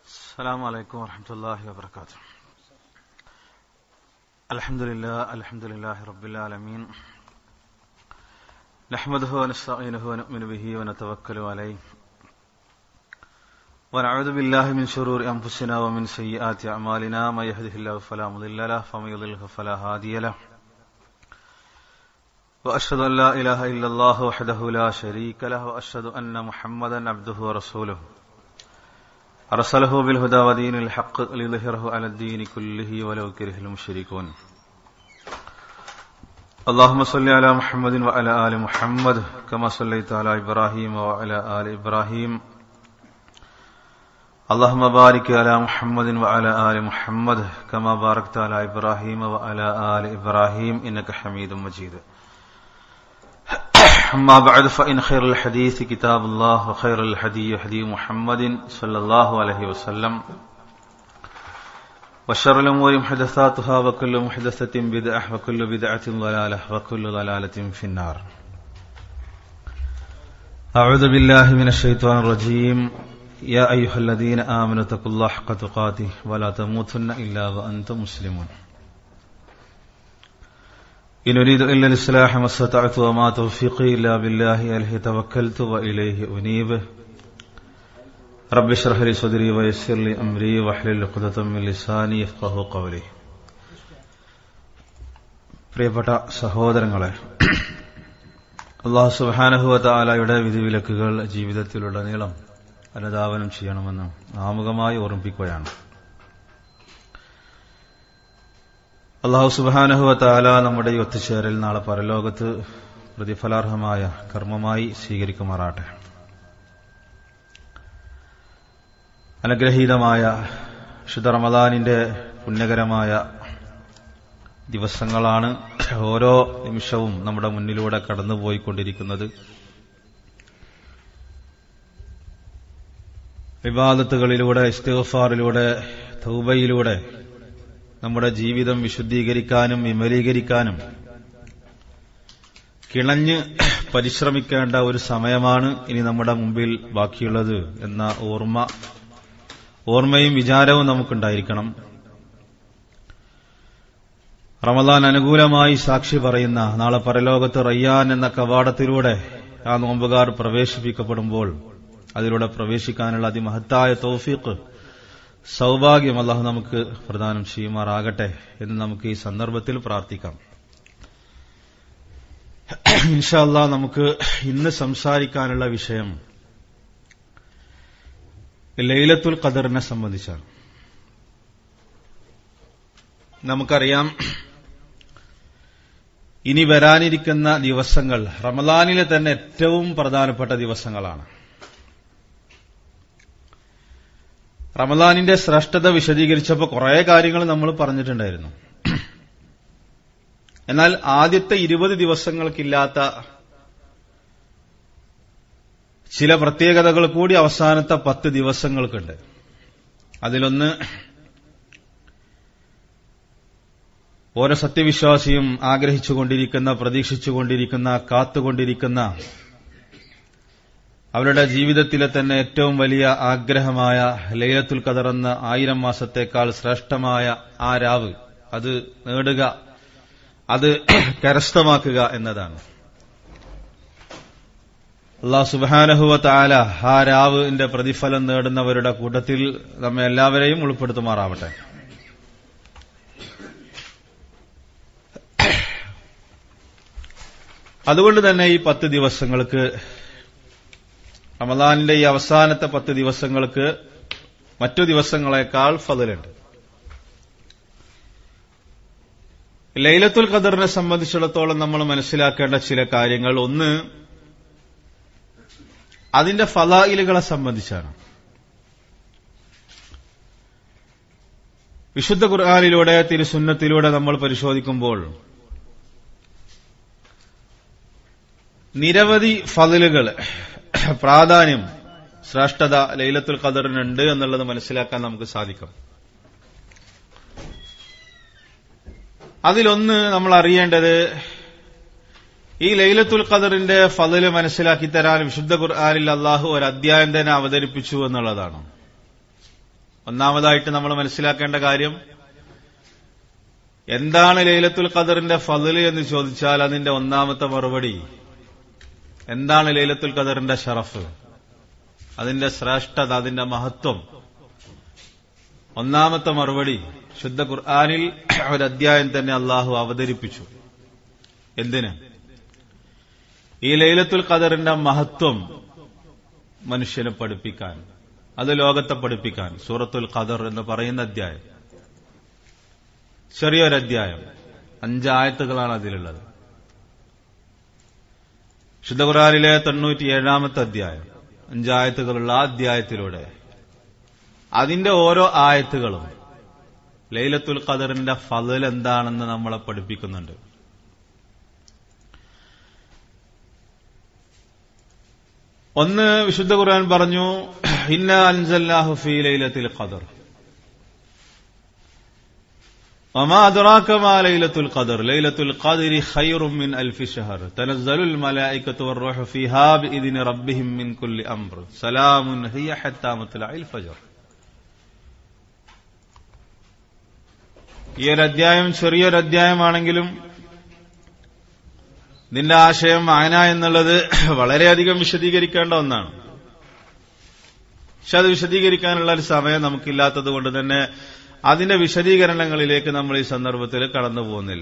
السلام عليكم ورحمة الله وبركاته الحمد لله الحمد لله رب العالمين نحمده ونستعينه ونؤمن به ونتوكل عليه ونعوذ بالله من شرور أنفسنا ومن سيئات أعمالنا ما يهده الله فلا مضل له ومن يضلله فلا هادي له وأشهد أن لا إله إلا الله وحده لا شريك له وأشهد أن محمدا عبده ورسوله أرسله بالهدى ودين الحق ليظهره على الدين كله ولو كره المشركون اللهم صل على محمد وعلى آل محمد كما صليت على إبراهيم وعلى آل إبراهيم اللهم بارك على محمد وعلى آل محمد كما باركت على إبراهيم وعلى آل إبراهيم إنك حميد مجيد أما بعد فإن خير الحديث كتاب الله وخير الحدي حدي محمد صلى الله عليه وسلم وشر الأمور محدثاتها وكل محدثة بدعة وكل بدعة ضلالة وكل ضلالة في النار أعوذ بالله من الشيطان الرجيم يا أيها الذين آمنوا اتقوا الله حق تقاته ولا تموتن إلا وأنتم مسلمون إن أريد إلا الإصلاح ما استطعت وما توفيقي إلا بالله عليه توكلت وإليه أنيب رب اشرح لي صدري ويسر لي أمري واحلل عقدة من لساني يفقه قولي പ്രിയപ്പെട്ട സഹോദരങ്ങളെ അള്ളാഹു സുബാനഹുവ താലയുടെ വിധിവിലക്കുകൾ ജീവിതത്തിലുടനീളം അനുധാവനം ചെയ്യണമെന്ന് ആമുഖമായി ഓർമ്മിപ്പിക്കുകയാണ് അള്ളാഹു സുബാനഹുവ താല നമ്മുടെ ഈ ഒത്തുചേരൽ നാളെ പരലോകത്ത് പ്രതിഫലാർഹമായ കർമ്മമായി സ്വീകരിക്കുമാറാട്ടെ അനുഗ്രഹീതമായ ശുദ്ധ റമദാനിന്റെ പുണ്യകരമായ ദിവസങ്ങളാണ് ഓരോ നിമിഷവും നമ്മുടെ മുന്നിലൂടെ കടന്നുപോയിക്കൊണ്ടിരിക്കുന്നത് വിവാദത്തുകളിലൂടെ ഇസ്തിഫാറിലൂടെ തൗബയിലൂടെ നമ്മുടെ ജീവിതം വിശുദ്ധീകരിക്കാനും വിമലീകരിക്കാനും കിണഞ്ഞ് പരിശ്രമിക്കേണ്ട ഒരു സമയമാണ് ഇനി നമ്മുടെ മുമ്പിൽ ബാക്കിയുള്ളത് എന്ന ഓർമ്മ ഓർമ്മയും വിചാരവും നമുക്കുണ്ടായിരിക്കണം റമദാൻ അനുകൂലമായി സാക്ഷി പറയുന്ന നാളെ പരലോകത്ത് റയ്യാൻ എന്ന കവാടത്തിലൂടെ ആ നോമ്പുകാർ പ്രവേശിപ്പിക്കപ്പെടുമ്പോൾ അതിലൂടെ പ്രവേശിക്കാനുള്ള അതിമഹത്തായ തൗഫീഖ് സൗഭാഗ്യം അള്ളാഹു നമുക്ക് പ്രദാനം ചെയ്യുമാറാകട്ടെ എന്ന് നമുക്ക് ഈ സന്ദർഭത്തിൽ പ്രാർത്ഥിക്കാം ഇൻഷാല്ല നമുക്ക് ഇന്ന് സംസാരിക്കാനുള്ള വിഷയം ലൈലത്തുൽ ഖദറിനെ സംബന്ധിച്ചാണ് നമുക്കറിയാം ഇനി വരാനിരിക്കുന്ന ദിവസങ്ങൾ റമദാനിലെ തന്നെ ഏറ്റവും പ്രധാനപ്പെട്ട ദിവസങ്ങളാണ് റമദാനിന്റെ ശ്രേഷ്ഠത വിശദീകരിച്ചപ്പോൾ കുറെ കാര്യങ്ങൾ നമ്മൾ പറഞ്ഞിട്ടുണ്ടായിരുന്നു എന്നാൽ ആദ്യത്തെ ഇരുപത് ദിവസങ്ങൾക്കില്ലാത്ത ചില പ്രത്യേകതകൾ കൂടി അവസാനത്തെ പത്ത് ദിവസങ്ങൾക്കുണ്ട് അതിലൊന്ന് ഓരോ സത്യവിശ്വാസിയും ആഗ്രഹിച്ചുകൊണ്ടിരിക്കുന്ന പ്രതീക്ഷിച്ചുകൊണ്ടിരിക്കുന്ന കാത്തുകൊണ്ടിരിക്കുന്ന അവരുടെ ജീവിതത്തിലെ തന്നെ ഏറ്റവും വലിയ ആഗ്രഹമായ ലൈലത്തുൽ ഖദർ എന്ന ആയിരം മാസത്തേക്കാൾ ശ്രേഷ്ഠമായ ആ രാവ് അത് നേടുക അത് കരസ്ഥമാക്കുക എന്നതാണ് അള്ളാഹ് സുബാനഹുവ താല ആ രാവിന്റെ പ്രതിഫലം നേടുന്നവരുടെ കൂട്ടത്തിൽ നമ്മെ എല്ലാവരെയും ഉൾപ്പെടുത്തുമാറാവട്ടെ അതുകൊണ്ട് തന്നെ ഈ പത്ത് ദിവസങ്ങൾക്ക് റമദാനിന്റെ ഈ അവസാനത്തെ പത്ത് ദിവസങ്ങൾക്ക് മറ്റു ദിവസങ്ങളെക്കാൾ ഫതിലുണ്ട് ലൈലത്തുൽ ഖദറിനെ സംബന്ധിച്ചിടത്തോളം നമ്മൾ മനസ്സിലാക്കേണ്ട ചില കാര്യങ്ങൾ ഒന്ന് അതിന്റെ ഫലായിലുകളെ സംബന്ധിച്ചാണ് വിശുദ്ധ ഖുർആാനിലൂടെ തിരുസുന്നത്തിലൂടെ നമ്മൾ പരിശോധിക്കുമ്പോൾ നിരവധി ഫതിലുകൾ പ്രാധാന്യം ശ്രേഷ്ഠത ലൈലത്തുൽ ഖദറിനുണ്ട് എന്നുള്ളത് മനസ്സിലാക്കാൻ നമുക്ക് സാധിക്കും അതിലൊന്ന് നമ്മൾ അറിയേണ്ടത് ഈ ലൈലത്തുൽ ഖദറിന്റെ ഫതില് മനസ്സിലാക്കി തരാൻ വിശുദ്ധ ഖുർആാനിൽ അള്ളാഹു ഒരു അധ്യായം തന്നെ അവതരിപ്പിച്ചു എന്നുള്ളതാണ് ഒന്നാമതായിട്ട് നമ്മൾ മനസ്സിലാക്കേണ്ട കാര്യം എന്താണ് ലൈലത്തുൽ ഖദറിന്റെ ഫضല് എന്ന് ചോദിച്ചാൽ അതിന്റെ ഒന്നാമത്തെ മറുപടി എന്താണ് ലൈലത്തുൽ ഖദറിന്റെ ഷറഫ് അതിന്റെ ശ്രേഷ്ഠത അതിന്റെ മഹത്വം ഒന്നാമത്തെ മറുപടി ശുദ്ധ ഖുർആാനിൽ ഒരു അധ്യായം തന്നെ അള്ളാഹു അവതരിപ്പിച്ചു എന്തിന് ഈ ലൈലത്തുൽ ഖദറിന്റെ മഹത്വം മനുഷ്യനെ പഠിപ്പിക്കാൻ അത് ലോകത്തെ പഠിപ്പിക്കാൻ സൂറത്തുൽ ഖദർ എന്ന് പറയുന്ന അധ്യായം ചെറിയൊരു അധ്യായം അഞ്ചായത്തുകളാണ് അതിലുള്ളത് ശുദ്ധ ഖുറാനിലെ തൊണ്ണൂറ്റിയേഴാമത്തെ അധ്യായം അഞ്ചായത്തുകളുള്ള ആ അധ്യായത്തിലൂടെ അതിന്റെ ഓരോ ആയത്തുകളും ലൈലത്തുൽ ഖദറിന്റെ ഫലൽ എന്താണെന്ന് നമ്മളെ പഠിപ്പിക്കുന്നുണ്ട് ഒന്ന് വിശുദ്ധ ഖുർആൻ പറഞ്ഞു ഇന്ന അൻസല്ലാഹു ഫീ ലൈലത്തിൽ ഖദർ وما أدراك ما ليلة القدر ليلة القدر خير من ألف شهر تنزل الملائكة والروح فيها بإذن ربهم من كل أمر سلام هي حتى مطلع الفجر ഈ ഒരു അധ്യായം ചെറിയൊരു അധ്യായമാണെങ്കിലും ഇതിന്റെ ആശയം ആന എന്നുള്ളത് വളരെയധികം വിശദീകരിക്കേണ്ട ഒന്നാണ് പക്ഷെ അത് വിശദീകരിക്കാനുള്ള ഒരു സമയം നമുക്കില്ലാത്തത് കൊണ്ട് തന്നെ അതിന്റെ വിശദീകരണങ്ങളിലേക്ക് നമ്മൾ ഈ സന്ദർഭത്തിൽ കടന്നു പോകുന്നില്ല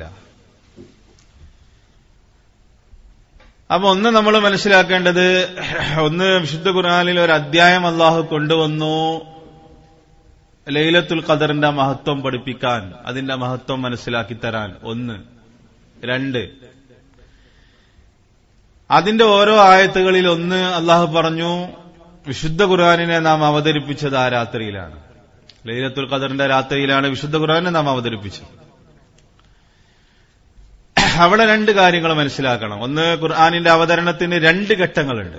അപ്പൊ ഒന്ന് നമ്മൾ മനസ്സിലാക്കേണ്ടത് ഒന്ന് വിശുദ്ധ ഖുർആാനിൽ ഒരു അധ്യായം അള്ളാഹു കൊണ്ടുവന്നു ലൈലത്തുൽ ഖദറിന്റെ മഹത്വം പഠിപ്പിക്കാൻ അതിന്റെ മഹത്വം മനസ്സിലാക്കി തരാൻ ഒന്ന് രണ്ട് അതിന്റെ ഓരോ ആയത്തുകളിൽ ഒന്ന് അള്ളാഹു പറഞ്ഞു വിശുദ്ധ ഖുർആാനിനെ നാം അവതരിപ്പിച്ചത് ആ രാത്രിയിലാണ് ലൈലത്തുൽ ഖദറിന്റെ രാത്രിയിലാണ് വിശുദ്ധ ഖുർആനെ നാം അവതരിപ്പിച്ചത് അവിടെ രണ്ട് കാര്യങ്ങൾ മനസ്സിലാക്കണം ഒന്ന് ഖുർആാനിന്റെ അവതരണത്തിന് രണ്ട് ഘട്ടങ്ങളുണ്ട്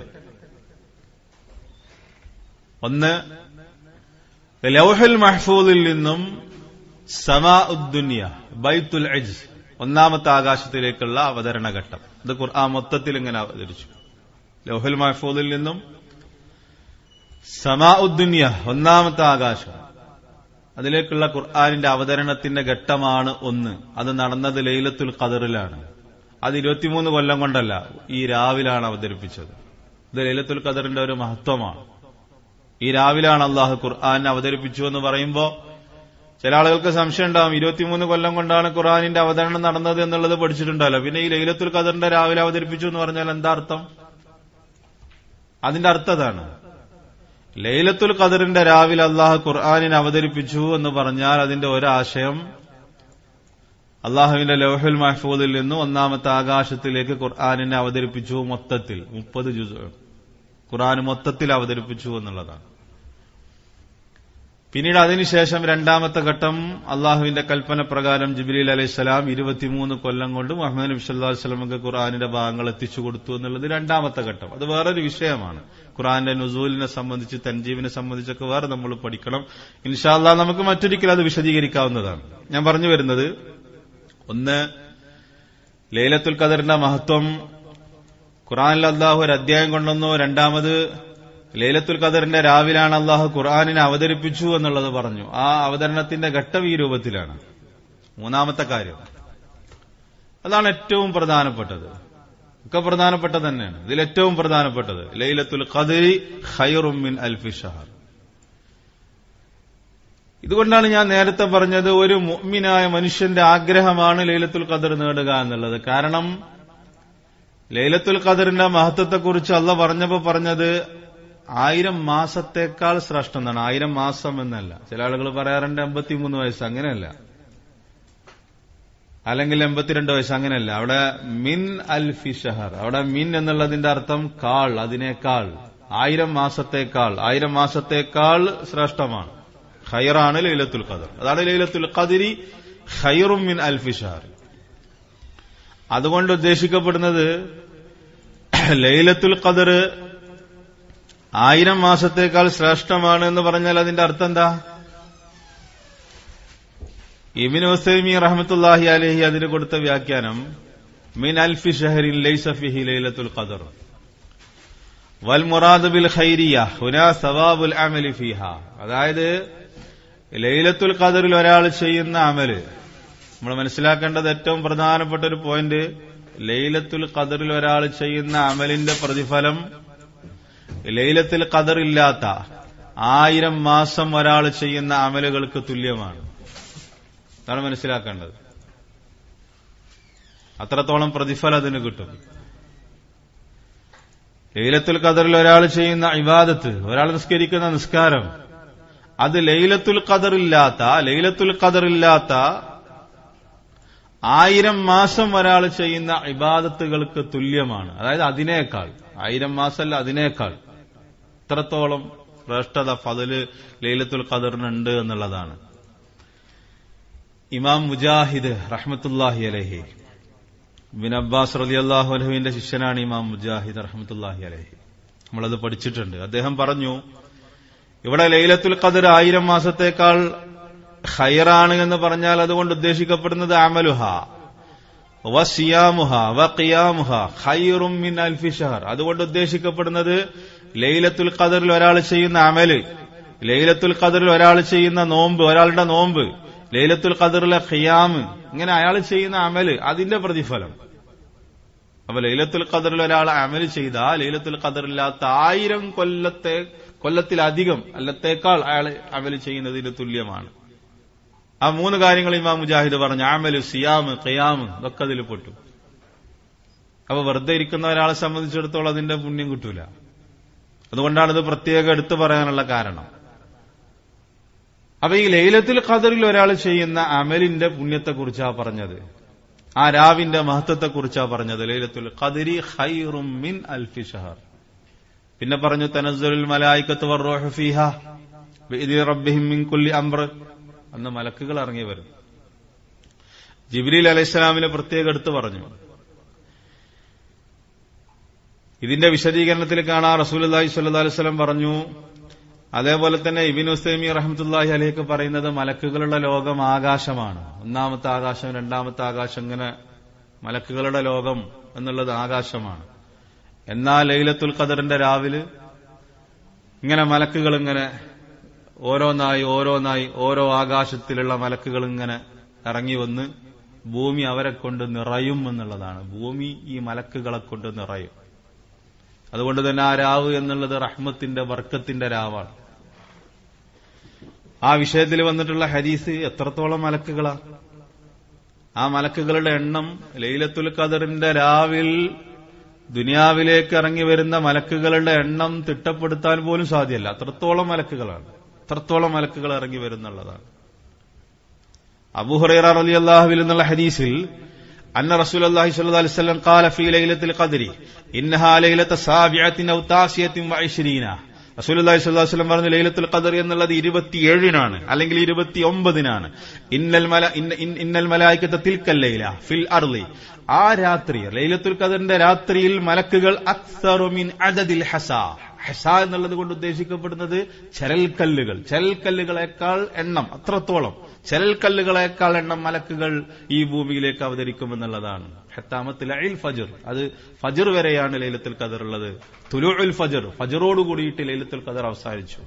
ഒന്ന് ലൗഹുൽ മഹ്ഫൂദിൽ നിന്നും സമാ ഉദ്ദുന്യ ബൈത്തുൽ അജ് ഒന്നാമത്തെ ആകാശത്തിലേക്കുള്ള അവതരണ ഘട്ടം ഇത് ഖുർആൻ മൊത്തത്തിൽ ഇങ്ങനെ അവതരിച്ചു ലൗഹുൽ മഹ്ഫൂദിൽ നിന്നും സമാ ഉദ്ദുന്യ ഒന്നാമത്തെ ആകാശം അതിലേക്കുള്ള ഖുർആാനിന്റെ അവതരണത്തിന്റെ ഘട്ടമാണ് ഒന്ന് അത് നടന്നത് ലൈലത്തുൽ ഖദറിലാണ് അത് ഇരുപത്തിമൂന്ന് കൊല്ലം കൊണ്ടല്ല ഈ രാവിലാണ് അവതരിപ്പിച്ചത് ഇത് ലൈലത്തുൽ ഖദറിന്റെ ഒരു മഹത്വമാണ് ഈ രാവിലാണ് അള്ളാഹു ഖുർആൻ അവതരിപ്പിച്ചു എന്ന് പറയുമ്പോൾ ചില ആളുകൾക്ക് സംശയം ഉണ്ടാവും ഇരുപത്തിമൂന്ന് കൊല്ലം കൊണ്ടാണ് ഖുർആാനിന്റെ അവതരണം നടന്നത് എന്നുള്ളത് പഠിച്ചിട്ടുണ്ടല്ലോ പിന്നെ ഈ ലൈലത്തുൽ ഖദറിന്റെ രാവിലെ അവതരിപ്പിച്ചു എന്ന് പറഞ്ഞാൽ എന്താ അർത്ഥം അതിന്റെ അർത്ഥം അതാണ് ലൈലത്തുൽ ഖദറിന്റെ രാവിലെ അള്ളാഹു ഖുർആാനിനെ അവതരിപ്പിച്ചു എന്ന് പറഞ്ഞാൽ അതിന്റെ ഒരാശയം അള്ളാഹുവിന്റെ ലൗഹുൽ മഹ്ഫൂദിൽ നിന്ന് ഒന്നാമത്തെ ആകാശത്തിലേക്ക് ഖുർആാനിനെ അവതരിപ്പിച്ചു മൊത്തത്തിൽ മുപ്പത് ജുസ് ഖുർആൻ മൊത്തത്തിൽ അവതരിപ്പിച്ചു എന്നുള്ളതാണ് പിന്നീട് അതിനുശേഷം രണ്ടാമത്തെ ഘട്ടം അള്ളാഹുവിന്റെ കൽപ്പന പ്രകാരം ജിബിലി അലൈഹിസ്സലാം ഇരുപത്തിമൂന്ന് കൊല്ലം കൊണ്ട് മുഹമ്മദ് നബി സല്ലാ വസ്ലമക്ക് ഖുർആാനിന്റെ ഭാഗങ്ങൾ എത്തിച്ചു കൊടുത്തു എന്നുള്ളത് രണ്ടാമത്തെ ഘട്ടം അത് വേറൊരു വിഷയമാണ് ഖുർആന്റെ നുസൂലിനെ സംബന്ധിച്ച് തൻജീവിനെ സംബന്ധിച്ചൊക്കെ വേറെ നമ്മൾ പഠിക്കണം ഇൻഷാല്ല നമുക്ക് മറ്റൊരിക്കലും അത് വിശദീകരിക്കാവുന്നതാണ് ഞാൻ പറഞ്ഞു വരുന്നത് ഒന്ന് ലൈലത്തുൽ ഖദറിന്റെ മഹത്വം ഖുർആനിൽ അള്ളാഹു ഒരു അധ്യായം കൊണ്ടുവന്നു രണ്ടാമത് ലൈലത്തുൽ ഖദറിന്റെ രാവിലാണ് അള്ളാഹു ഖുർആാനിനെ അവതരിപ്പിച്ചു എന്നുള്ളത് പറഞ്ഞു ആ അവതരണത്തിന്റെ ഘട്ടം ഈ രൂപത്തിലാണ് മൂന്നാമത്തെ കാര്യം അതാണ് ഏറ്റവും പ്രധാനപ്പെട്ടത് ഒക്കെ പ്രധാനപ്പെട്ടത് തന്നെയാണ് ഇതിൽ ഏറ്റവും പ്രധാനപ്പെട്ടത് ലൈലത്തുൽ ഖദരി ഖൈറുമിൻ അൽഫി ഷഹർ ഇതുകൊണ്ടാണ് ഞാൻ നേരത്തെ പറഞ്ഞത് ഒരു മുഅ്മിനായ മനുഷ്യന്റെ ആഗ്രഹമാണ് ലൈലത്തുൽ ഖദർ നേടുക എന്നുള്ളത് കാരണം ലൈലത്തുൽ ഖദറിന്റെ മഹത്വത്തെക്കുറിച്ച് അല്ല പറഞ്ഞപ്പോ പറഞ്ഞത് ആയിരം മാസത്തേക്കാൾ ശ്രേഷ്ഠം എന്നാണ് ആയിരം മാസം എന്നല്ല ചില ആളുകൾ പറയാറുണ്ട് എൺപത്തിമൂന്ന് വയസ്സ് അങ്ങനെയല്ല അല്ലെങ്കിൽ എൺപത്തിരണ്ട് വയസ്സ് അങ്ങനെയല്ല അവിടെ മിൻ അൽഫി ഷഹർ അവിടെ മിൻ എന്നുള്ളതിന്റെ അർത്ഥം കാൾ അതിനേക്കാൾ ആയിരം മാസത്തേക്കാൾ ആയിരം മാസത്തേക്കാൾ ശ്രേഷ്ഠമാണ് ഖൈറാണ് ലൈലത്തുൽ ഖദർ അതാണ് ലൈലത്തുൽ ഖദരി ഖൈറും മിൻ അൽഫി ഷഹർ അതുകൊണ്ട് ഉദ്ദേശിക്കപ്പെടുന്നത് ലൈലത്തുൽ ഖദർ ആയിരം മാസത്തേക്കാൾ ശ്രേഷ്ഠമാണ് എന്ന് പറഞ്ഞാൽ അതിന്റെ അർത്ഥം എന്താ ഇബിൻ ഉസൈമി റഹമത്തുല്ലാഹി അലഹി അതിന് കൊടുത്ത വ്യാഖ്യാനം മിൻ അൽഫി ഷഹറിൻ ലൈസഫിഹി ലൈലത്തുൽ ഖദർ വൽ മുറാദ് ബിൽ ഖൈരിയ ഹുനാ സവാബുൽ അമലി ഫിഹ അതായത് ലൈലത്തുൽ ഖദറിൽ ഒരാൾ ചെയ്യുന്ന അമല് നമ്മൾ മനസ്സിലാക്കേണ്ടത് ഏറ്റവും പ്രധാനപ്പെട്ട ഒരു പോയിന്റ് ലൈലത്തുൽ ഖദറിൽ ഒരാൾ ചെയ്യുന്ന അമലിന്റെ പ്രതിഫലം ലൈലത്തുൽ ഖദർ ഇല്ലാത്ത ആയിരം മാസം ഒരാൾ ചെയ്യുന്ന അമലുകൾക്ക് തുല്യമാണ് അതാണ് മനസ്സിലാക്കേണ്ടത് അത്രത്തോളം പ്രതിഫലം അതിന് കിട്ടും ലൈലത്തുൽ ഖദറിൽ ഒരാൾ ചെയ്യുന്ന ഇബാദത്ത് ഒരാൾ നിസ്കരിക്കുന്ന നിസ്കാരം അത് ലൈലത്തുൽ ഖദർ ഇല്ലാത്ത ലൈലത്തുൽ ഖദർ ഇല്ലാത്ത ആയിരം മാസം ഒരാൾ ചെയ്യുന്ന ഇബാദത്തുകൾക്ക് തുല്യമാണ് അതായത് അതിനേക്കാൾ ആയിരം മാസമല്ല അതിനേക്കാൾ ഇത്രത്തോളം ശ്രേഷ്ഠത ഫതില് ലൈലത്തുൽ ഖദറിനുണ്ട് എന്നുള്ളതാണ് ഇമാം മുജാഹിദ് റഹ്മത്തുല്ലാഹി അലഹി ബിൻ അബ്ബാസ് റലി അള്ളാഹു അലഹുവിന്റെ ശിഷ്യനാണ് ഇമാം മുജാഹിദ് റഹ്മത്തുല്ലാഹി അലഹി നമ്മളത് പഠിച്ചിട്ടുണ്ട് അദ്ദേഹം പറഞ്ഞു ഇവിടെ ലൈലത്തുൽ ഖദർ ആയിരം മാസത്തേക്കാൾ ഖൈറാണ് എന്ന് പറഞ്ഞാൽ അതുകൊണ്ട് ഉദ്ദേശിക്കപ്പെടുന്നത് അമലുഹ വ സിയാമുഹ വ ഖിയാമുഹ ഖൈറും മിൻ അൽഫി ഷഹർ അതുകൊണ്ട് ഉദ്ദേശിക്കപ്പെടുന്നത് ലൈലത്തുൽ ഖദറിൽ ഒരാൾ ചെയ്യുന്ന അമല് ലൈലത്തുൽ ഖദറിൽ ഒരാൾ ചെയ്യുന്ന നോമ്പ് ഒരാളുടെ നോമ്പ് ലൈലത്തുൽ ഖദറിലെ ഖിയാമ് ഇങ്ങനെ അയാൾ ചെയ്യുന്ന അമല് അതിന്റെ പ്രതിഫലം അപ്പൊ ലൈലത്തുൽ ഖദറിൽ ഒരാൾ അമല് ചെയ്ത ലൈലത്തുൽ ഖദറില്ലാത്ത ആയിരം കൊല്ലത്തെ കൊല്ലത്തിലധികം അല്ലത്തേക്കാൾ അയാൾ അമല് ചെയ്യുന്നതിന് തുല്യമാണ് ആ മൂന്ന് കാര്യങ്ങൾ ഇമാം മുജാഹിദ് പറഞ്ഞു ആമല് സിയാമ് ഖിയാമ് ഇതൊക്കെ അതിൽ പൊട്ടു അപ്പൊ വെറുതെ ഇരിക്കുന്ന ഒരാളെ സംബന്ധിച്ചിടത്തോളം അതിന്റെ പുണ്യം കിട്ടൂല അതുകൊണ്ടാണ് ഇത് പ്രത്യേകം എടുത്തു പറയാനുള്ള കാരണം അപ്പൊ ഈ ലൈലത്തുൽ ഖദറിൽ ഒരാൾ ചെയ്യുന്ന അമലിന്റെ പുണ്യത്തെക്കുറിച്ചാ പറഞ്ഞത് ആ രാവിന്റെ മഹത്വത്തെക്കുറിച്ചാ പറഞ്ഞത് ലൈലത്തുൽ ഖദരി ഖൈറും മിൻ അൽഫി ഷഹർ പിന്നെ പറഞ്ഞു തനസ്സുൽ മലായിക്കത്ത് വറൂഹു ഫീഹ ബിഇദി റബ്ബിഹിം മിൻ കുല്ലി അംർ അന്ന് മലക്കുകൾ ഇറങ്ങി വരും ജിബ്രീൽ അലൈഹിസ്സലാമിനെ പ്രത്യേകം എടുത്തു പറഞ്ഞു ഇതിന്റെ വിശദീകരണത്തിൽ കാണാൻ റസൂലി സ്വല്ലി വസ്ലം പറഞ്ഞു അതേപോലെ തന്നെ ഇബിൻ ഉസൈമി റഹമത്തുല്ലാഹി അലഹിക്ക് പറയുന്നത് മലക്കുകളുടെ ലോകം ആകാശമാണ് ഒന്നാമത്തെ ആകാശം രണ്ടാമത്തെ ആകാശം ഇങ്ങനെ മലക്കുകളുടെ ലോകം എന്നുള്ളത് ആകാശമാണ് എന്നാൽ ലൈലത്തുൽ ഖദറിന്റെ രാവിലെ ഇങ്ങനെ മലക്കുകൾ ഇങ്ങനെ ഓരോന്നായി ഓരോന്നായി ഓരോ ആകാശത്തിലുള്ള മലക്കുകൾ ഇങ്ങനെ ഇറങ്ങി വന്ന് ഭൂമി അവരെ കൊണ്ട് നിറയും എന്നുള്ളതാണ് ഭൂമി ഈ മലക്കുകളെ കൊണ്ട് നിറയും അതുകൊണ്ട് തന്നെ ആ രാവ് എന്നുള്ളത് റഹ്മത്തിന്റെ വർക്കത്തിന്റെ രാവാണ് ആ വിഷയത്തിൽ വന്നിട്ടുള്ള ഹരീസ് എത്രത്തോളം മലക്കുകളാ ആ മലക്കുകളുടെ എണ്ണം ലൈലത്തുൽ ഖദറിന്റെ രാവിൽ ദുനിയാവിലേക്ക് ഇറങ്ങി വരുന്ന മലക്കുകളുടെ എണ്ണം തിട്ടപ്പെടുത്താൻ പോലും സാധ്യമല്ല അത്രത്തോളം മലക്കുകളാണ് അത്രത്തോളം മലക്കുകൾ ഇറങ്ങി വരുന്നുള്ളതാണ് അബുഹുറൈറ അലി അള്ളാഹുവിൽ എന്നുള്ള ഹദീസിൽ أن رسول الله صلى الله عليه وسلم قال في ليلة القدر إنها ليلة سابعة أو تاسية وعشرين റസൂലി സ്വല്ലാ വസ്ലം പറഞ്ഞു ലൈലത്തുൽ ഖദർ എന്നുള്ളത് ഇരുപത്തിയേഴിനാണ് അല്ലെങ്കിൽ ഇരുപത്തി ഒമ്പതിനാണ് ഇന്നൽ മല ഇന്നൽ മലായിക്കത്തെ തിൽക്കല്ലയില ഫിൽ അർലി ആ രാത്രി ലൈലത്തുൽ ഖദറിന്റെ രാത്രിയിൽ മലക്കുകൾ അക്സറുമിൻ അദദിൽ ഹസ ഹസ എന്നുള്ളത് കൊണ്ട് ഉദ്ദേശിക്കപ്പെടുന്നത് ചരൽക്കല്ലുകൾ ചരൽക്കല്ലുകളെക്കാൾ എണ്ണം അത്രത്തോളം ചരൽക്കല്ലുകളെക്കാൾ എണ്ണം മലക്കുകൾ ഈ ഭൂമിയിലേക്ക് അവതരിക്കുമെന്നുള്ളതാണ് ഹത്താമത്തിൽ അയിൽ ഫജർ അത് ഫജർ വരെയാണ് ലൈലത്തുൽ ഖദർ ഉള്ളത് തുലുൽ ഫജർ ഫജറോട് കൂടിയിട്ട് ലൈലത്തുൽ ഖദർ അവസാനിച്ചു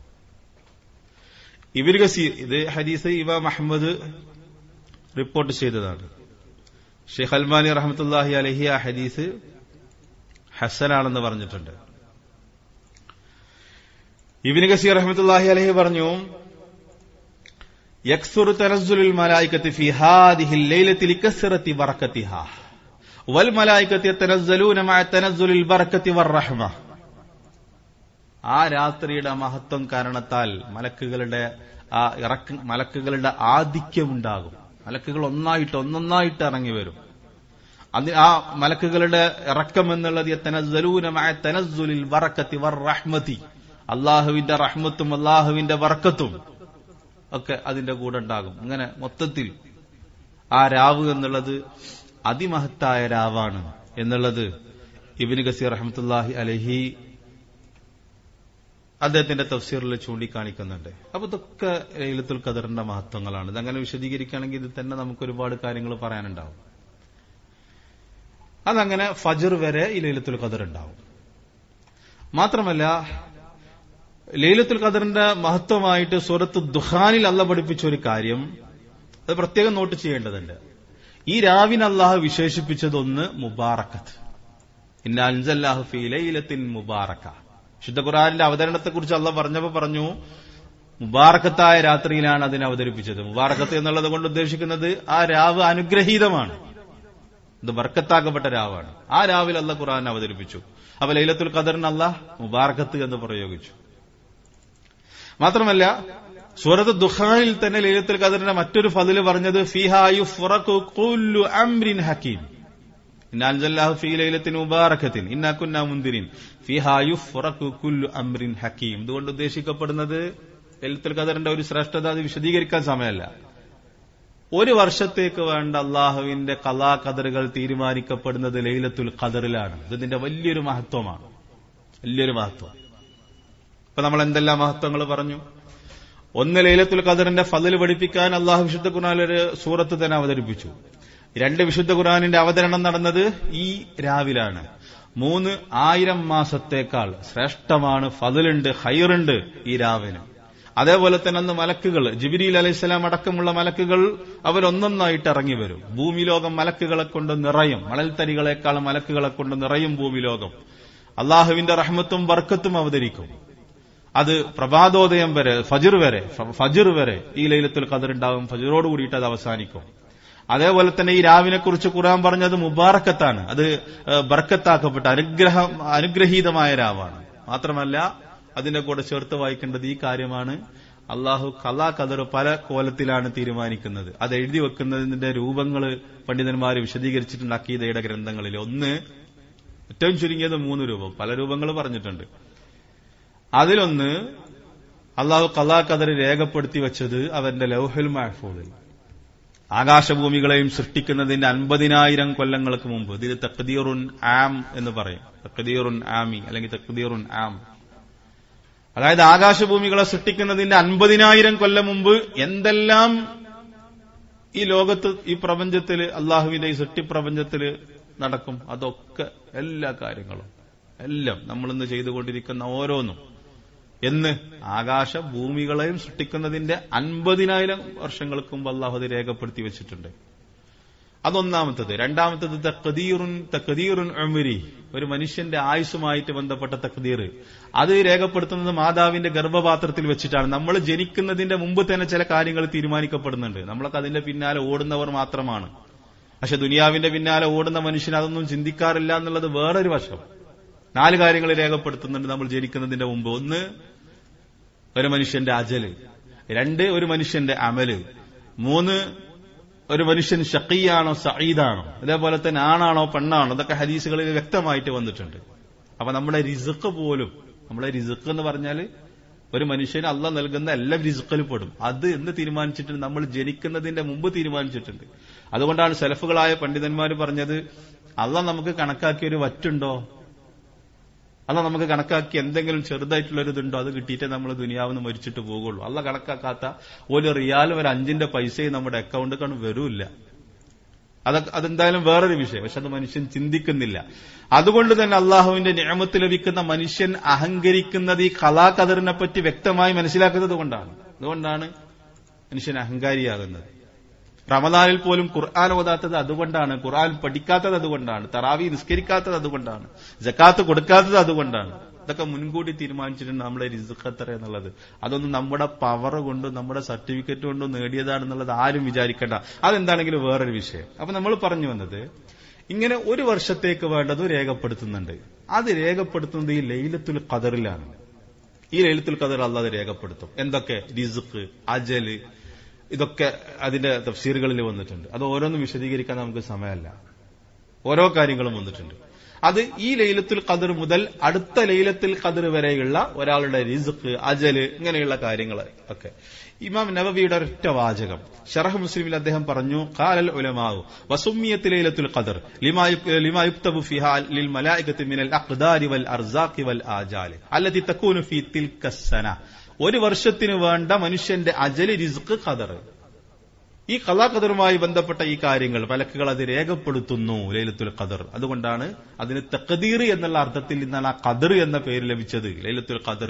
ഇബിൻ ഗസീർ ഇത് ഹദീസ് ഇമാം അഹമ്മദ് റിപ്പോർട്ട് ചെയ്തതാണ് ഷെയ്ഖ് അൽമാനി റഹമത്തുല്ലാഹി അലഹി ആ ഹദീസ് ഹസനാണെന്ന് പറഞ്ഞിട്ടുണ്ട് ഇബിൻ ഗസീർ റഹമത്തുല്ലാഹി അലഹി പറഞ്ഞു യക്സുർ തനസ്സുലുൽ മലായിക്കത്തി ഫി ഹാദിഹിൽ ലൈലത്തി ലികസ്റത്തി ബറക്കത്തിഹാ വൽ മലായിക്കത്തി യതനസ്സലൂന മഅ തനസ്സുലിൽ ബറക്കത്തി വറഹ്മ ആ രാത്രിയുടെ മഹത്വം കാരണത്താൽ മലക്കുകളുടെ ആ ഇറക്ക മലക്കുകളുടെ ആധിക്യമുണ്ടാകും മലക്കുകൾ ഒന്നായിട്ട് ഒന്നൊന്നായിട്ട് ഇറങ്ങി വരും അത് ആ മലക്കുകളുടെ ഇറക്കം എന്നുള്ളത് തനസ്സലൂനമായ തനസ്സുലിൽ വറക്കത്തി വർ റഹ്മതി അള്ളാഹുവിന്റെ റഹ്മത്തും അള്ളാഹുവിന്റെ വർക്കത്തും ഒക്കെ അതിന്റെ കൂടെ ഉണ്ടാകും അങ്ങനെ മൊത്തത്തിൽ ആ രാവ് എന്നുള്ളത് അതിമഹത്തായ രാവാണ് എന്നുള്ളത് ഇബിന് ഗസീർ റഹമത്തുല്ലാഹി അലഹി അദ്ദേഹത്തിന്റെ തഫ്സീറിൽ ചൂണ്ടിക്കാണിക്കുന്നുണ്ട് അപ്പൊ ഇതൊക്കെ ലൈലത്തുൽ ഖദറിന്റെ മഹത്വങ്ങളാണ് ഇതങ്ങനെ വിശദീകരിക്കുകയാണെങ്കിൽ ഇത് തന്നെ നമുക്ക് ഒരുപാട് കാര്യങ്ങൾ പറയാനുണ്ടാവും അതങ്ങനെ ഫജർ വരെ ഈ ലൈലത്തുൽ ഖദർ ഉണ്ടാവും മാത്രമല്ല ലൈലത്തുൽ ഖദറിന്റെ മഹത്വമായിട്ട് സൂറത്ത് ദുഹാനിൽ അല്ല പഠിപ്പിച്ച ഒരു കാര്യം അത് പ്രത്യേകം നോട്ട് ചെയ്യേണ്ടതുണ്ട് ഈ രാവിനെ അള്ളാഹു വിശേഷിപ്പിച്ചതൊന്ന് മുബാറക്കത്ത് ഇന്ന അൻസല്ലാഹു ഫീ ലൈലത്തിൻ മുബാറക്ക ശുദ്ധ ഖുറാനിന്റെ അവതരണത്തെക്കുറിച്ച് അള്ള പറഞ്ഞപ്പോ പറഞ്ഞു മുബാറക്കത്തായ രാത്രിയിലാണ് അതിനെ അവതരിപ്പിച്ചത് മുബാറക്കത്ത് എന്നുള്ളത് കൊണ്ട് ഉദ്ദേശിക്കുന്നത് ആ രാവ് അനുഗ്രഹീതമാണ് ഇത് ബർക്കത്താക്കപ്പെട്ട രാവാണ് ആ രാവിലെ അല്ല ഖുറാൻ അവതരിപ്പിച്ചു അപ്പൊ ലൈലത്തുൽ ഖദറിന് അല്ല മുബാറക്കത്ത് എന്ന് പ്രയോഗിച്ചു മാത്രമല്ല സൂറത്ത് ദുഹാനിൽ തന്നെ ലൈലത്തുൽ ഖദറിന്റെ മറ്റൊരു ഫതില് പറഞ്ഞത് ഫിഹായു ഫുറഖു കുല്ലു അംരിൻ ഹക്കീം ഇന്നാൻസല്ലാഹു ഫീ ലൈലത്തിൻ മുബാറക്കത്തിൻ ഇന്നാ കുന്നാ മുന്തിരിൻ ഫിഹായു ഫുറഖു കുല്ലു അംരിൻ ഹക്കീം ഇതുകൊണ്ട് ഉദ്ദേശിക്കപ്പെടുന്നത് ലൈലത്തുൽ ഖദറിന്റെ ഒരു ശ്രേഷ്ഠത അത് വിശദീകരിക്കാൻ സമയമല്ല ഒരു വർഷത്തേക്ക് വേണ്ട അള്ളാഹുവിന്റെ കലാ കദറുകൾ തീരുമാനിക്കപ്പെടുന്നത് ലൈലത്തുൽ ഖദറിലാണ് ഇതിന്റെ വലിയൊരു മഹത്വമാണ് വലിയൊരു മഹത്വം ഇപ്പൊ നമ്മൾ എന്തെല്ലാം മഹത്വങ്ങൾ പറഞ്ഞു ഒന്ന് ലൈലത്തുൽ ഖദറിന്റെ ഫതിൽ പഠിപ്പിക്കാൻ അള്ളാഹു വിശുദ്ധ ഖുർആൻ ഒരു സൂറത്ത് തന്നെ അവതരിപ്പിച്ചു രണ്ട് വിശുദ്ധ ഖുർആാനിന്റെ അവതരണം നടന്നത് ഈ രാവിലാണ് മൂന്ന് ആയിരം മാസത്തേക്കാൾ ശ്രേഷ്ഠമാണ് ഫതിലുണ്ട് ഹൈറുണ്ട് ഈ രാവിന് അതേപോലെ തന്നെ അന്ന് മലക്കുകൾ ജിബിരിൽ അലൈഹിസ്സലാം അടക്കമുള്ള മലക്കുകൾ അവരൊന്നൊന്നായിട്ട് ഇറങ്ങി വരും ഭൂമിലോകം മലക്കുകളെ കൊണ്ട് നിറയും മണൽത്തരികളെക്കാൾ മലക്കുകളെ കൊണ്ട് നിറയും ഭൂമിലോകം അള്ളാഹുവിന്റെ റഹ്മത്തും ബർക്കത്തും അവതരിക്കും അത് പ്രഭാതോദയം വരെ ഫജിർ വരെ ഫജിർ വരെ ഈ ലൈലത്തുൽ ഖദർ ഉണ്ടാവും ഫജിറോട് കൂടിയിട്ട് അത് അവസാനിക്കും അതേപോലെ തന്നെ ഈ രാവിനെ കുറിച്ച് ഖുർആൻ പറഞ്ഞത് മുബാറക്കത്താണ് അത് ബർക്കത്താക്കപ്പെട്ട അനുഗ്രഹം അനുഗ്രഹീതമായ രാവാണ് മാത്രമല്ല അതിന്റെ കൂടെ ചേർത്ത് വായിക്കേണ്ടത് ഈ കാര്യമാണ് അള്ളാഹു കലാ കദർ പല കോലത്തിലാണ് തീരുമാനിക്കുന്നത് അത് എഴുതി വെക്കുന്നതിന്റെ രൂപങ്ങൾ പണ്ഡിതന്മാർ വിശദീകരിച്ചിട്ടുണ്ട് അക്കീതയുടെ ഗ്രന്ഥങ്ങളിൽ ഒന്ന് ഏറ്റവും ചുരുങ്ങിയത് മൂന്ന് രൂപം പല രൂപങ്ങൾ പറഞ്ഞിട്ടുണ്ട് അതിലൊന്ന് അള്ളാഹു കലാ കദർ രേഖപ്പെടുത്തി വെച്ചത് അവന്റെ ലൗഹുൽ മഹഫൂദിൽ ആകാശഭൂമികളെയും സൃഷ്ടിക്കുന്നതിന്റെ അൻപതിനായിരം കൊല്ലങ്ങൾക്ക് മുമ്പ് ഇതിൽ തക്തീറുൻ ആം എന്ന് പറയും തക്തീറുൻ ആമി അല്ലെങ്കിൽ തക്തീറുൻ ആം അതായത് ആകാശഭൂമികളെ സൃഷ്ടിക്കുന്നതിന്റെ അൻപതിനായിരം കൊല്ലം മുമ്പ് എന്തെല്ലാം ഈ ലോകത്ത് ഈ പ്രപഞ്ചത്തില് അള്ളാഹുവിന്റെ ഈ സൃഷ്ടിപ്രപഞ്ചത്തില് നടക്കും അതൊക്കെ എല്ലാ കാര്യങ്ങളും എല്ലാം നമ്മളിന്ന് ചെയ്തുകൊണ്ടിരിക്കുന്ന ഓരോന്നും എന്ന് ആകാശ ഭൂമികളെയും സൃഷ്ടിക്കുന്നതിന്റെ അൻപതിനായിരം വർഷങ്ങൾക്ക് മുമ്പ് അള്ളാഹു അത് രേഖപ്പെടുത്തി വെച്ചിട്ടുണ്ട് അതൊന്നാമത്തത് രണ്ടാമത്തത് തക്കദീറുൻ തക്കദീറുൻ അമിരി ഒരു മനുഷ്യന്റെ ആയുസുമായിട്ട് ബന്ധപ്പെട്ട തക്തീർ അത് രേഖപ്പെടുത്തുന്നത് മാതാവിന്റെ ഗർഭപാത്രത്തിൽ വെച്ചിട്ടാണ് നമ്മൾ ജനിക്കുന്നതിന്റെ മുമ്പ് തന്നെ ചില കാര്യങ്ങൾ തീരുമാനിക്കപ്പെടുന്നുണ്ട് നമ്മളൊക്കെ അതിന്റെ പിന്നാലെ ഓടുന്നവർ മാത്രമാണ് പക്ഷെ ദുനിയാവിന്റെ പിന്നാലെ ഓടുന്ന മനുഷ്യൻ അതൊന്നും ചിന്തിക്കാറില്ല എന്നുള്ളത് വേറൊരു വശം നാല് കാര്യങ്ങൾ രേഖപ്പെടുത്തുന്നുണ്ട് നമ്മൾ ജനിക്കുന്നതിന്റെ മുമ്പ് ഒന്ന് ഒരു മനുഷ്യന്റെ അജല് രണ്ട് ഒരു മനുഷ്യന്റെ അമല് മൂന്ന് ഒരു മനുഷ്യൻ ഷക്കീയാണോ സഈദാണോ അതേപോലെ തന്നെ ആണാണോ പെണ്ണാണോ ഇതൊക്കെ ഹദീസുകളിൽ വ്യക്തമായിട്ട് വന്നിട്ടുണ്ട് അപ്പൊ നമ്മുടെ റിസുക്ക് പോലും നമ്മുടെ റിസുക്ക് എന്ന് പറഞ്ഞാൽ ഒരു മനുഷ്യന് അല്ല നൽകുന്ന എല്ലാ റിസുക്കിൽ പെടും അത് എന്ന് തീരുമാനിച്ചിട്ടുണ്ട് നമ്മൾ ജനിക്കുന്നതിന്റെ മുമ്പ് തീരുമാനിച്ചിട്ടുണ്ട് അതുകൊണ്ടാണ് സെലഫുകളായ പണ്ഡിതന്മാർ പറഞ്ഞത് അല്ല നമുക്ക് കണക്കാക്കിയ ഒരു വറ്റുണ്ടോ അല്ല നമുക്ക് കണക്കാക്കി എന്തെങ്കിലും ചെറുതായിട്ടുള്ള ഒരു ഇതുണ്ടോ അത് കിട്ടിയിട്ടേ നമ്മൾ ദുനിയാവെന്ന് മരിച്ചിട്ട് പോകുള്ളൂ അല്ല കണക്കാക്കാത്ത ഒരു റിയാൽ ഒരു അഞ്ചിന്റെ പൈസയും നമ്മുടെ അക്കൗണ്ടിൽ കണ്ട് വരൂല്ല അതൊക്കെ അതെന്തായാലും വേറൊരു വിഷയം പക്ഷെ അത് മനുഷ്യൻ ചിന്തിക്കുന്നില്ല അതുകൊണ്ട് തന്നെ അള്ളാഹുവിന്റെ നിയമത്തിൽ ലഭിക്കുന്ന മനുഷ്യൻ അഹങ്കരിക്കുന്നത് ഈ കലാകദറിനെ പറ്റി വ്യക്തമായി മനസ്സിലാക്കുന്നത് കൊണ്ടാണ് അതുകൊണ്ടാണ് മനുഷ്യൻ അഹങ്കാരിയാകുന്നത് റമദാനിൽ പോലും ഖുർആൻ ഓതാത്തത് അതുകൊണ്ടാണ് ഖുർആൻ പഠിക്കാത്തത് അതുകൊണ്ടാണ് തറാവി നിസ്കരിക്കാത്തത് അതുകൊണ്ടാണ് ജക്കാത്ത് കൊടുക്കാത്തത് അതുകൊണ്ടാണ് ഇതൊക്കെ മുൻകൂട്ടി തീരുമാനിച്ചിട്ടുണ്ട് നമ്മുടെ റിസുഖത്തറ എന്നുള്ളത് അതൊന്നും നമ്മുടെ പവർ കൊണ്ടും നമ്മുടെ സർട്ടിഫിക്കറ്റ് കൊണ്ടും നേടിയതാണെന്നുള്ളത് ആരും വിചാരിക്കേണ്ട അതെന്താണെങ്കിലും വേറൊരു വിഷയം അപ്പൊ നമ്മൾ പറഞ്ഞു വന്നത് ഇങ്ങനെ ഒരു വർഷത്തേക്ക് വേണ്ടത് രേഖപ്പെടുത്തുന്നുണ്ട് അത് രേഖപ്പെടുത്തുന്നത് ഈ ലൈലത്തുൽ ഖദറിലാണ് ഈ ലൈലത്തുൽ ഖദർ അല്ലാതെ രേഖപ്പെടുത്തും എന്തൊക്കെ റിസുഖ് അജല് ഇതൊക്കെ അതിന്റെ തഫ്സീറുകളിൽ വന്നിട്ടുണ്ട് അത് ഓരോന്നും വിശദീകരിക്കാൻ നമുക്ക് സമയമല്ല ഓരോ കാര്യങ്ങളും വന്നിട്ടുണ്ട് അത് ഈ ലൈലത്തുൽ ഖദർ മുതൽ അടുത്ത ലൈലത്തുൽ ഖദർ വരെയുള്ള ഒരാളുടെ റിസുഖ് അജല് ഇങ്ങനെയുള്ള കാര്യങ്ങൾ ഒക്കെ ഇമാം നവവിയുടെ ഒരൊറ്റ വാചകം ഷറഹ് മുസ്ലിമിൽ അദ്ദേഹം പറഞ്ഞു ഖാലൽ ഉലമാവു വസുമ്മിയത്ത് ലൈലത്തുൽ ഖദർ ലിമാ യുക്തബു ഫിഹാ ലിൽ മലായികത്തി മിനൽ അഖ്ദാരി വൽ അർസാഖി വൽ ആജാലി അല്ലതി തകൂനു ഫീ തിൽക സന ഒരു വർഷത്തിന് വേണ്ട മനുഷ്യന്റെ അജല് റിസ്ക് ഖദർ ഈ കലാ ഖദറുമായി ബന്ധപ്പെട്ട ഈ കാര്യങ്ങൾ മലക്കുകൾ അത് രേഖപ്പെടുത്തുന്നു ലൈലത്തുൽ ഖദർ അതുകൊണ്ടാണ് അതിന് തഖദീർ എന്നുള്ള അർത്ഥത്തിൽ നിന്നാണ് ആ ഖദർ എന്ന പേര് ലഭിച്ചത് ലൈലത്തുൽ ഖദർ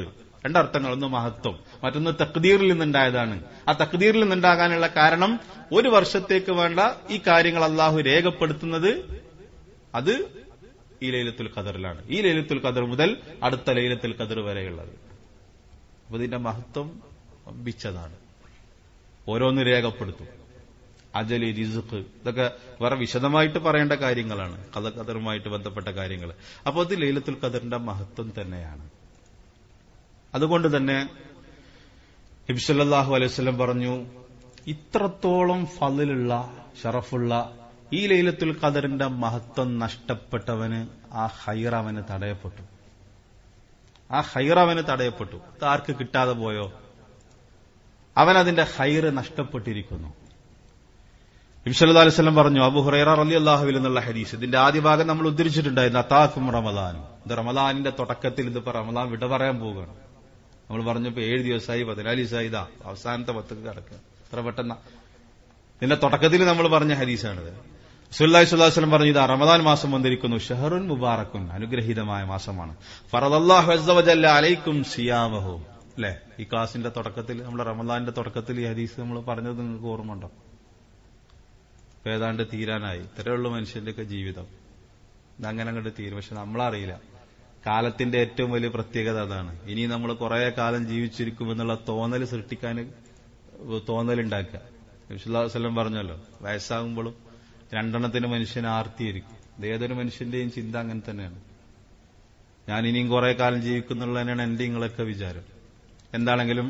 രണ്ടർത്ഥങ്ങൾ ഒന്ന് മഹത്വം മറ്റൊന്ന് തക്തീറിൽ നിന്നുണ്ടായതാണ് ആ തക്തീറിൽ നിന്നുണ്ടാകാനുള്ള കാരണം ഒരു വർഷത്തേക്ക് വേണ്ട ഈ കാര്യങ്ങൾ അള്ളാഹു രേഖപ്പെടുത്തുന്നത് അത് ഈ ലൈലത്തുൽ ഖദറിലാണ് ഈ ലൈലത്തുൽ ഖദർ മുതൽ അടുത്ത ലൈലത്തുൽ ഖദർ വരെയുള്ളത് അപ്പൊ ഇതിന്റെ മഹത്വം വമ്പിച്ചതാണ് ഓരോന്ന് രേഖപ്പെടുത്തും അജലി റിസുഖ് ഇതൊക്കെ വേറെ വിശദമായിട്ട് പറയേണ്ട കാര്യങ്ങളാണ് കഥ ഖദറുമായിട്ട് ബന്ധപ്പെട്ട കാര്യങ്ങൾ അപ്പോൾ അത് ലൈലത്തുൽ ഖദറിന്റെ മഹത്വം തന്നെയാണ് അതുകൊണ്ട് തന്നെ നബിസല്ലാഹു അലൈവല്ലം പറഞ്ഞു ഇത്രത്തോളം ഫലിലുള്ള ഷറഫുള്ള ഈ ലൈലത്തുൽ ഖദറിന്റെ മഹത്വം നഷ്ടപ്പെട്ടവന് ആ ഹൈർ അവന് തടയപ്പെട്ടു ആ ഹൈർ അവന് തടയപ്പെട്ടു ഇത് ആർക്ക് കിട്ടാതെ പോയോ അവൻ അതിന്റെ ഹൈറ് നഷ്ടപ്പെട്ടിരിക്കുന്നു നബിസല്ലാ അലൈവല്ലം പറഞ്ഞു അബു ഹുറൈറ അലി അള്ളാഹുവിൽ എന്നുള്ള ഹദീസ് ഇതിന്റെ ആദ്യ ഭാഗം നമ്മൾ ഉദ്ധരിച്ചിട്ടുണ്ടായിരുന്നു അത്താക്കും റമദാൻ ഇത് റമദാനിന്റെ തുടക്കത്തിൽ ഇതിപ്പോ റമദാൻ വിട പറയാൻ പോവുകയാണ് നമ്മൾ പറഞ്ഞപ്പോ ഏഴ് ദിവസമായി പതിനാല് ദിവസമായി ഇതാ അവസാനത്തെ പത്തക്ക് കിടക്കുക എത്ര പെട്ടെന്ന ഇതിന്റെ തുടക്കത്തിൽ നമ്മൾ പറഞ്ഞ ഹദീസാണിത് സുല്ലാഹി സുല്ലാസ്ലം പറഞ്ഞു ഇത് റമദാൻ മാസം വന്നിരിക്കുന്നു ഷഹറുൻ മുബാറക്കുൻ അനുഗ്രഹീതമായ മാസമാണ് ഫറദല്ലാഹു അസ്സവജല്ല അലൈക്കും സിയാമഹു അല്ലെ ഈ ക്ലാസിന്റെ തുടക്കത്തിൽ നമ്മുടെ റമദാന്റെ തുടക്കത്തിൽ ഈ ഹദീസ് നമ്മൾ പറഞ്ഞത് നിങ്ങൾക്ക് ഓർമ്മയുണ്ടോ ഏതാണ്ട് തീരാനായി ഇത്രയുള്ള മനുഷ്യന്റെയൊക്കെ ജീവിതം ഇതങ്ങനെ അങ്ങോട്ട് തീരും പക്ഷെ നമ്മളറിയില്ല കാലത്തിന്റെ ഏറ്റവും വലിയ പ്രത്യേകത അതാണ് ഇനി നമ്മൾ കുറെ കാലം ജീവിച്ചിരിക്കുമെന്നുള്ള തോന്നൽ സൃഷ്ടിക്കാൻ തോന്നലുണ്ടാക്കുക വിശ്വല്ലാസ്ലം പറഞ്ഞല്ലോ വയസ്സാകുമ്പോഴും രണ്ടെണ്ണത്തിന് മനുഷ്യൻ ആർത്തിയിരിക്കും ഇത് ഏതൊരു മനുഷ്യന്റെയും ചിന്ത അങ്ങനെ തന്നെയാണ് ഞാൻ ഇനിയും കുറെ കാലം ജീവിക്കുന്നുള്ള തന്നെയാണ് എന്റെ നിങ്ങളൊക്കെ വിചാരം എന്താണെങ്കിലും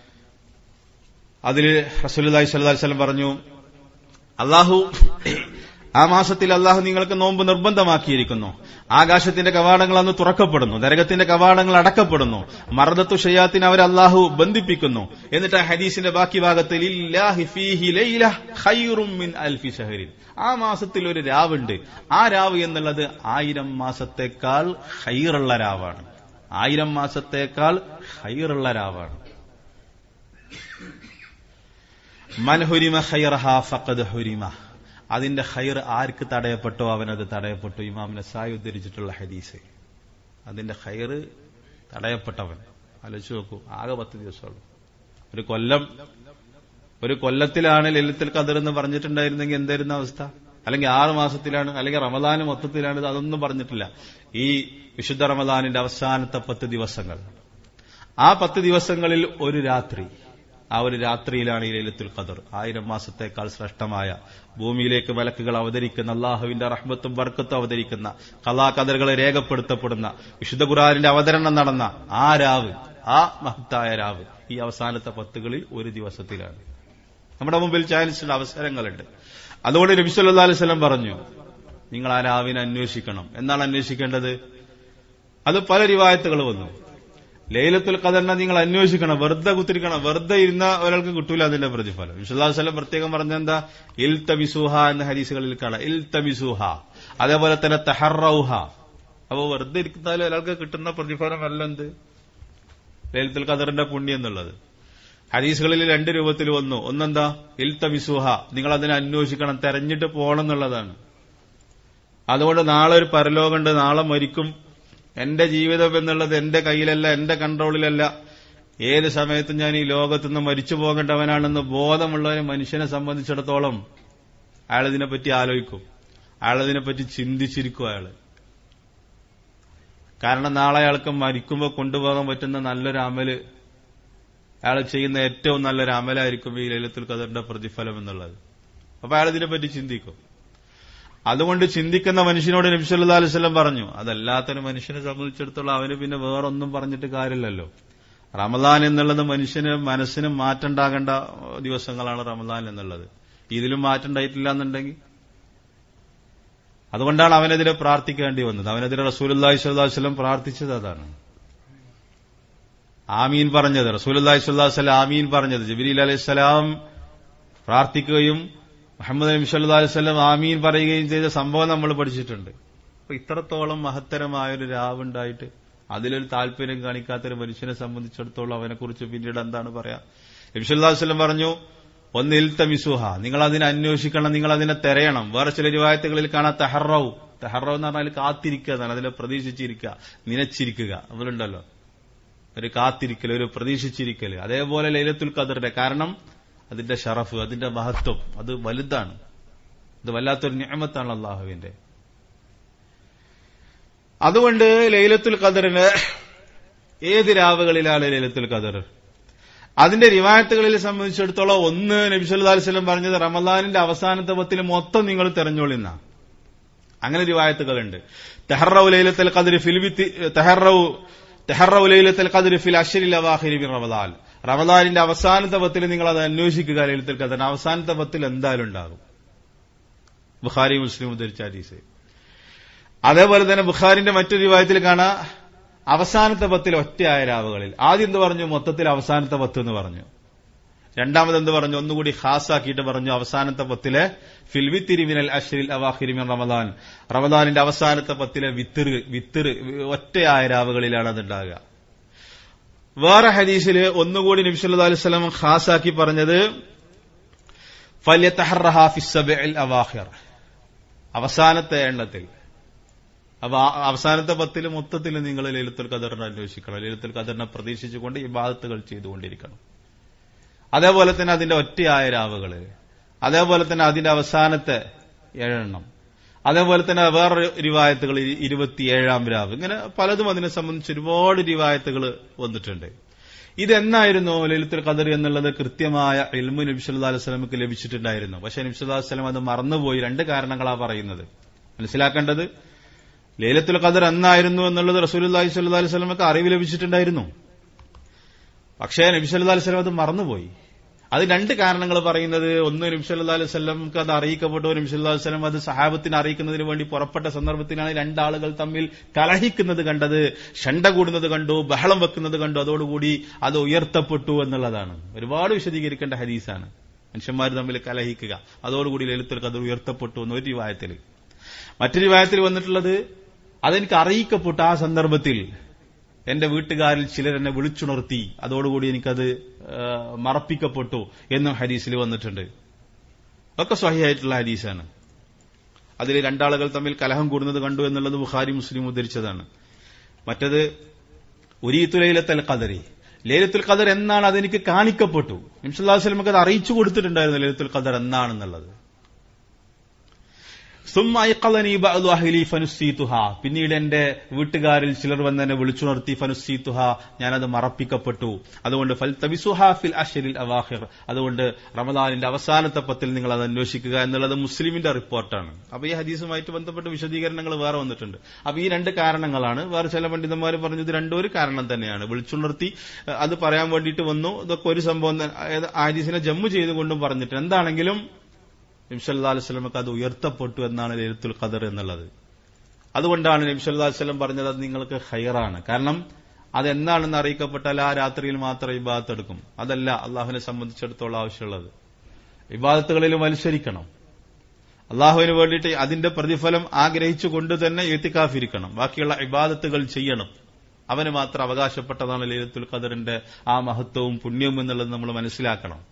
അതിൽ റസൂലി സ്വല്ലം പറഞ്ഞു അള്ളാഹു ആ മാസത്തിൽ അള്ളാഹു നിങ്ങൾക്ക് നോമ്പ് നിർബന്ധമാക്കിയിരിക്കുന്നു ആകാശത്തിന്റെ കവാടങ്ങൾ അന്ന് തുറക്കപ്പെടുന്നു നരകത്തിന്റെ കവാടങ്ങൾ അടക്കപ്പെടുന്നു മറദത്തു ഷയാത്തിന് അവർ അള്ളാഹു ബന്ധിപ്പിക്കുന്നു എന്നിട്ട് ആ ഹദീസിന്റെ ബാക്കി ഭാഗത്തിൽ ആ മാസത്തിൽ ഒരു രാവുണ്ട് ആ രാവ് എന്നുള്ളത് ആയിരം മാസത്തേക്കാൾ ഹൈറുള്ള രാവാണ് ആയിരം മാസത്തേക്കാൾ ഹൈറുള്ള രാവാണ് മൻഹുരിമ ഹൈറഹ ഫഖദ് ഹുരിമ അതിന്റെ ഹൈർ ആർക്ക് തടയപ്പെട്ടോ അവനത് തടയപ്പെട്ടു ഇമാം നസായി ഉദ്ധരിച്ചിട്ടുള്ള ഹദീസ് അതിന്റെ ഹൈർ തടയപ്പെട്ടവൻ ആലോചിച്ച് നോക്കൂ ആകെ പത്ത് ദിവസമുള്ളൂ ഒരു കൊല്ലം ഒരു കൊല്ലത്തിലാണ് ലളിത്തിൽ കതിർ എന്ന് പറഞ്ഞിട്ടുണ്ടായിരുന്നെങ്കിൽ എന്തായിരുന്ന അവസ്ഥ അല്ലെങ്കിൽ ആറ് മാസത്തിലാണ് അല്ലെങ്കിൽ റമദാന് മൊത്തത്തിലാണ് അതൊന്നും പറഞ്ഞിട്ടില്ല ഈ വിശുദ്ധ റമദാനിന്റെ അവസാനത്തെ പത്ത് ദിവസങ്ങൾ ആ പത്ത് ദിവസങ്ങളിൽ ഒരു രാത്രി ആ ഒരു രാത്രിയിലാണ് ഈ ലൈലത്തുൽ ഖദർ ആയിരം മാസത്തേക്കാൾ ശ്രേഷ്ഠമായ ഭൂമിയിലേക്ക് മലക്കുകൾ അവതരിക്കുന്ന അള്ളാഹുവിന്റെ റഹ്മത്തും വർക്കത്തും അവതരിക്കുന്ന കലാകഥകളെ രേഖപ്പെടുത്തപ്പെടുന്ന വിശുദ്ധ ഖുറാനിന്റെ അവതരണം നടന്ന ആ രാവ് ആ മഹത്തായ രാവ് ഈ അവസാനത്തെ പത്തുകളിൽ ഒരു ദിവസത്തിലാണ് നമ്മുടെ മുമ്പിൽ ചാൻസുള്ള അവസരങ്ങളുണ്ട് അതുകൊണ്ട് നബി സല്ലല്ലാഹു അലൈഹി വസല്ലം പറഞ്ഞു നിങ്ങൾ ആ രാവിനെ അന്വേഷിക്കണം എന്നാണ് അന്വേഷിക്കേണ്ടത് അത് പല റിവായത്തുകൾ വന്നു ലൈലത്തുൽ ഖദറിനെ നിങ്ങൾ അന്വേഷിക്കണം വെറുതെ കുത്തിരിക്കണം വെറുതെ ഇരുന്ന ഒരാൾക്ക് കിട്ടൂല അതിന്റെ പ്രതിഫലം വിശ്വല്ലാസ്ലം പ്രത്യേകം പറഞ്ഞ എന്താ ഇൽ തമിസൂഹ എന്ന ഹരീസുകളിൽ കാണാം ഇൽ തമിസൂഹ അതേപോലെ തന്നെ തെഹറൌഹ അപ്പൊ വെറുതെ ഇരിക്കുന്നാലും ഒരാൾക്ക് കിട്ടുന്ന പ്രതിഫലം അല്ല എന്ത് ലൈലത്തുൽ ഖദറിന്റെ പുണ്യം എന്നുള്ളത് ഹദീസുകളിൽ രണ്ട് രൂപത്തിൽ വന്നു ഒന്നെന്താ ഇൽ തമിസൂഹ നിങ്ങൾ അതിനെ അന്വേഷിക്കണം തെരഞ്ഞിട്ട് പോകണം എന്നുള്ളതാണ് അതുകൊണ്ട് നാളെ ഒരു പരലോകമുണ്ട് നാളെ മരിക്കും എന്റെ ജീവിതം എന്നുള്ളത് എന്റെ കയ്യിലല്ല എന്റെ കൺട്രോളിലല്ല ഏത് സമയത്തും ഞാൻ ഈ ലോകത്തുനിന്ന് മരിച്ചു പോകേണ്ടവനാണെന്ന് ബോധമുള്ള ഒരു മനുഷ്യനെ സംബന്ധിച്ചിടത്തോളം അയാൾ ഇതിനെപ്പറ്റി ആലോചിക്കും അയാൾ ഇതിനെപ്പറ്റി ചിന്തിച്ചിരിക്കും അയാള് കാരണം നാളെ അയാൾക്ക് മരിക്കുമ്പോൾ കൊണ്ടുപോകാൻ പറ്റുന്ന നല്ലൊരു അമല് അയാൾ ചെയ്യുന്ന ഏറ്റവും നല്ലൊരു അമലായിരിക്കും ഈ ലളിത്തുൽ ഖദറിന്റെ പ്രതിഫലം എന്നുള്ളത് അപ്പൊ അയാൾ ഇതിനെപ്പറ്റി ചിന്തിക്കും അതുകൊണ്ട് ചിന്തിക്കുന്ന മനുഷ്യനോട് നബിസല്ലാ അലൈവല്ലം പറഞ്ഞു അതല്ലാത്തൊരു മനുഷ്യനെ സംബന്ധിച്ചിടത്തോളം അവന് പിന്നെ വേറൊന്നും പറഞ്ഞിട്ട് കാര്യമില്ലല്ലോ റമദാൻ എന്നുള്ളത് മനുഷ്യന് മനസ്സിന് മാറ്റണ്ടാകേണ്ട ദിവസങ്ങളാണ് റമദാൻ എന്നുള്ളത് ഇതിലും മാറ്റണ്ടായിട്ടില്ല എന്നുണ്ടെങ്കിൽ അതുകൊണ്ടാണ് അവനെതിരെ പ്രാർത്ഥിക്കേണ്ടി വന്നത് അവനെതിരെ റസൂലി സ്വല്ലാസ്ലം പ്രാർത്ഥിച്ചത് അതാണ് ആമീൻ പറഞ്ഞത് റസൂലി സ്വല്ലാസ്ലം ആമീൻ പറഞ്ഞത് ജബിലി അലൈഹിസ്സലാം പ്രാർത്ഥിക്കുകയും മുഹമ്മദ് നബി സല്ലു അലൈവല്ലം ആമീൻ പറയുകയും ചെയ്ത സംഭവം നമ്മൾ പഠിച്ചിട്ടുണ്ട് അപ്പൊ ഇത്രത്തോളം മഹത്തരമായ ഒരു രാവുണ്ടായിട്ട് അതിലൊരു താല്പര്യം കാണിക്കാത്തൊരു മനുഷ്യനെ സംബന്ധിച്ചിടത്തോളം അവനെക്കുറിച്ച് പിന്നീട് എന്താണ് പറയാ നബി സല്ലു വല്ലം പറഞ്ഞു ഒന്ന് ഇൽത്തമിസുഹ നിങ്ങൾ അതിനെ അന്വേഷിക്കണം നിങ്ങൾ അതിനെ തെരയണം വേറെ ചില രൂപായത്തുകളിൽ കാണാൻ തെഹറവ് തെഹറവ് എന്ന് പറഞ്ഞാൽ കാത്തിരിക്കുക എന്നാണ് അതിനെ പ്രതീക്ഷിച്ചിരിക്കുക നിനച്ചിരിക്കുക അവരുണ്ടല്ലോ ഒരു കാത്തിരിക്കൽ ഒരു പ്രതീക്ഷിച്ചിരിക്കൽ അതേപോലെ ലൈലത്തുൽ ഖദറിന്റെ കാരണം അതിന്റെ ഷറഫ് അതിന്റെ മഹത്വം അത് വലുതാണ് ഇത് വല്ലാത്തൊരു ഞാമത്താണ് അള്ളാഹുവിന്റെ അതുകൊണ്ട് ലൈലത്തുൽ ഖദറിന് ഏത് രാവുകളിലാണ് ലൈലത്തുൽ ഖദർ അതിന്റെ റിവായത്തുകളിൽ സംബന്ധിച്ചിടത്തോളം ഒന്ന് നബി സല്ലല്ലാഹു അലൈഹി വസല്ലം പറഞ്ഞത് റമദാനിന്റെ അവസാനത്തെ പത്തിൽ മൊത്തം നിങ്ങൾ തെരഞ്ഞോളിന്ന അങ്ങനെ റിവായത്തുകളുണ്ട് തെഹറു ലൈലത്തുൽ ഖദർ ഫിൽ വിത്തി തെഹറു തെഹറു ലൈലത്തുൽ ഖദർ ഫിൽ അശ്രിൽ അവാഖിരി മിൻ റമദാൻ റമദാനിന്റെ അവസാനത്തെ പത്തിൽ നിങ്ങൾ അത് അന്വേഷിക്കുക ലൈലത്തുൽ ഖദർ അവസാനത്തെ പത്തിൽ എന്തായാലും ഉണ്ടാകും ബുഖാരി മുസ്ലിം ഉദ്ധരിച്ച ഹദീസ് അതേപോലെ തന്നെ ബുഖാരിന്റെ മറ്റൊരു വിവാഹത്തിൽ കാണാം അവസാനത്തെ പത്തിൽ ഒറ്റയായ രാവുകളിൽ ആദ്യം എന്ത് പറഞ്ഞു മൊത്തത്തിൽ അവസാനത്തെ പത്ത് എന്ന് പറഞ്ഞു രണ്ടാമത് എന്ത് പറഞ്ഞു ഒന്നുകൂടി ഖാസാക്കിയിട്ട് പറഞ്ഞു അവസാനത്തെ പത്തിലെ ഫിൽവി തിരിമിനൽ അഷ്രിൽ അവാഹിരിമിൻ റമദാൻ റമദാനിന്റെ അവസാനത്തെ പത്തിലെ വിത്തിറ് വിത്തിറ് ഒറ്റയായ രാവുകളിലാണ് അതുണ്ടാകുക വേറെ ഹദീസില് ഒന്നുകൂടി നബി സല്ലല്ലാഹു അലൈഹി വസല്ലം ഖാസാക്കി പറഞ്ഞത് ഫല്യതഹറഹ ഫിസ്സബിൽ അവാഹിർ അവസാനത്തെ എണ്ണത്തിൽ അപ്പൊ അവസാനത്തെ പത്തിൽ മൊത്തത്തിൽ നിങ്ങൾ ലലിത്തുൽ ഖദറിനെ അന്വേഷിക്കണം ലലിത്തുൽ ഖദറിനെ പ്രതീക്ഷിച്ചുകൊണ്ട് ഈ ബാധത്തുകൾ ചെയ്തുകൊണ്ടിരിക്കണം അതേപോലെ തന്നെ അതിന്റെ ഒറ്റയായ രാവുകള് അതേപോലെ തന്നെ അതിന്റെ അവസാനത്തെ ഏഴെണ്ണം അതേപോലെ തന്നെ വേറെ റിവായത്തുകൾ ഇരുപത്തിയേഴാം രാവ് ഇങ്ങനെ പലതും അതിനെ സംബന്ധിച്ച് ഒരുപാട് റിവായത്തുകൾ വന്നിട്ടുണ്ട് ഇതെന്നായിരുന്നു ലലിത്തുൽ ഖദർ എന്നുള്ളത് കൃത്യമായ ഇൽമു നബി സല്ലല്ലാഹു അലൈഹി വസല്ലമക്ക് ലഭിച്ചിട്ടുണ്ടായിരുന്നു പക്ഷേ നബി സല്ലല്ലാഹു അലൈഹി വസല്ലം അത് മറന്നുപോയി രണ്ട് കാരണങ്ങളാ പറയുന്നത് മനസ്സിലാക്കേണ്ടത് ലേലത്തുൽ ഖദർ എന്നായിരുന്നു എന്നുള്ളത് റസൂലുള്ളാഹി സ്വല്ലല്ലാഹു അലൈഹി വസല്ലമക്ക് അറിവ് ലഭിച്ചിട്ടുണ്ടായിരുന്നു പക്ഷേ നബി സല്ലല്ലാഹു അലൈഹി വസല്ലം അത് മറന്നുപോയി അത് രണ്ട് കാരണങ്ങൾ പറയുന്നത് ഒന്ന് നബി സല്ലല്ലാഹു അലൈഹി വസല്ലമക്ക് അത് അറിയിക്കപ്പെട്ടു നബി സല്ലല്ലാഹു അലൈഹി വസല്ലം അത് സഹാബത്തിന് അറിയിക്കുന്നതിന് വേണ്ടി പുറപ്പെട്ട സന്ദർഭത്തിലാണ് രണ്ടാളുകൾ തമ്മിൽ കലഹിക്കുന്നത് കണ്ടത് ഷണ്ട കൂടുന്നത് കണ്ടു ബഹളം വെക്കുന്നത് കണ്ടു അതോടുകൂടി അത് ഉയർത്തപ്പെട്ടു എന്നുള്ളതാണ് ഒരുപാട് വിശദീകരിക്കേണ്ട ഹദീസാണ് മനുഷ്യന്മാർ തമ്മിൽ കലഹിക്കുക അതോടുകൂടി ലളിത്തുൽ ഖദർ ഉയർത്തപ്പെട്ടു എന്ന് ഒരു രൂപായത്തിൽ മറ്റൊരു രൂപായത്തിൽ വന്നിട്ടുള്ളത് അതെനിക്ക് അറിയിക്കപ്പെട്ടു ആ സന്ദർഭത്തിൽ എന്റെ വീട്ടുകാരിൽ ചിലർ എന്നെ വിളിച്ചുണർത്തി അതോടുകൂടി എനിക്കത് മറപ്പിക്കപ്പെട്ടു എന്നും ഹദീസിൽ വന്നിട്ടുണ്ട് ഒക്കെ സ്വഹിയായിട്ടുള്ള ഹദീസാണ് അതിൽ രണ്ടാളുകൾ തമ്മിൽ കലഹം കൂടുന്നത് കണ്ടു എന്നുള്ളത് ബുഖാരി മുസ്ലിം ഉദ്ധരിച്ചതാണ് മറ്റത് ഉരീത്തുലയിലത്തൽ ഖദരി ലേലത്തുൽ ഖദർ എന്നാണ് അതെനിക്ക് കാണിക്കപ്പെട്ടു നിംസല്ലാഹു വസ്ലമക്ക് അത് അറിയിച്ചു കൊടുത്തിട്ടുണ്ടായിരുന്നു ലേലത്തുൽ ഖദർ എന്നാണെന്നുള്ളത് പിന്നീട് എന്റെ വീട്ടുകാരിൽ ചിലർ വന്ന് എന്നെ വിളിച്ചുണർത്തി ഫനുസീത്തുഹ ഞാനത് മറപ്പിക്കപ്പെട്ടു അതുകൊണ്ട് ഫിൽ അഷരിൽ അവാഹിർ അതുകൊണ്ട് റമദാനിന്റെ അവസാനത്തെ പത്തിൽ നിങ്ങൾ അത് അന്വേഷിക്കുക എന്നുള്ളത് മുസ്ലിമിന്റെ റിപ്പോർട്ടാണ് അപ്പൊ ഈ ഹദീസുമായിട്ട് ബന്ധപ്പെട്ട വിശദീകരണങ്ങൾ വേറെ വന്നിട്ടുണ്ട് അപ്പൊ ഈ രണ്ട് കാരണങ്ങളാണ് വേറെ ചില പണ്ഡിതന്മാർ പറഞ്ഞത് രണ്ടും ഒരു കാരണം തന്നെയാണ് വിളിച്ചുണർത്തി അത് പറയാൻ വേണ്ടിയിട്ട് വന്നു ഇതൊക്കെ ഒരു സംഭവം ഹദീസിനെ ജമ്മു ചെയ്തുകൊണ്ടും പറഞ്ഞിട്ട് എന്താണെങ്കിലും നബ്സല്ലാ അലുസ്ലമക്ക് അത് ഉയർത്തപ്പെട്ടു എന്നാണ് ലലിത്തുൽ ഖദർ എന്നുള്ളത് അതുകൊണ്ടാണ് നബ്സല്ലാ വസ്ലം പറഞ്ഞത് അത് നിങ്ങൾക്ക് ഹൈറാണ് കാരണം അതെന്നാണെന്ന് അറിയിക്കപ്പെട്ടാൽ ആ രാത്രിയിൽ മാത്രം ഇബാദത്ത് എടുക്കും അതല്ല അള്ളാഹുവിനെ സംബന്ധിച്ചിടത്തോളം ആവശ്യമുള്ളത് ഇബാദത്തുകളിൽ മത്സരിക്കണം അള്ളാഹുവിന് വേണ്ടിയിട്ട് അതിന്റെ പ്രതിഫലം ആഗ്രഹിച്ചുകൊണ്ട് തന്നെ എത്തിക്കാഫിരിക്കണം ബാക്കിയുള്ള ഇബാദത്തുകൾ ചെയ്യണം അവന് മാത്രം അവകാശപ്പെട്ടതാണ് ലലിത്തുൽ ഖദറിന്റെ ആ മഹത്വവും പുണ്യവും എന്നുള്ളത് നമ്മൾ മനസ്സിലാക്കണം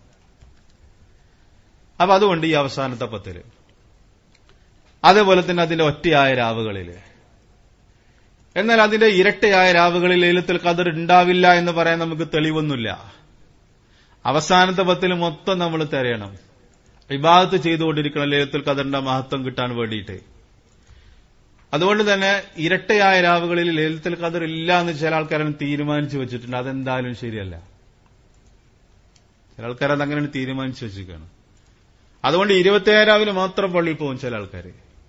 അപ്പൊ അതുകൊണ്ട് ഈ അവസാനത്തെ പത്തില് അതേപോലെ തന്നെ അതിന്റെ ഒറ്റയായ രാവുകളില് എന്നാൽ അതിന്റെ ഇരട്ടയായ രാവുകളിൽ ലൈലത്തുൽ ഖദർ ഉണ്ടാവില്ല എന്ന് പറയാൻ നമുക്ക് തെളിവൊന്നുമില്ല അവസാനത്തെ പത്തിൽ മൊത്തം നമ്മൾ തിരയണം ഇബാദത്ത് ചെയ്തുകൊണ്ടിരിക്കണം ലൈലത്തുൽ ഖദറിന്റെ മഹത്വം കിട്ടാൻ വേണ്ടിയിട്ട് അതുകൊണ്ട് തന്നെ ഇരട്ടയായ രാവുകളിൽ ലൈലത്തുൽ ഖദർ ഇല്ല എന്ന് ചില ആൾക്കാരും തീരുമാനിച്ചു വെച്ചിട്ടുണ്ട് അതെന്തായാലും ശരിയല്ല ചില ആൾക്കാർ അതങ്ങനെ തീരുമാനിച്ചു വെച്ചിരിക്കുകയാണ് അതുകൊണ്ട് ഇരുപത്തിയേഴ് രാവിലെ മാത്രം പള്ളിയിൽ പോകും ചില ആൾക്കാർ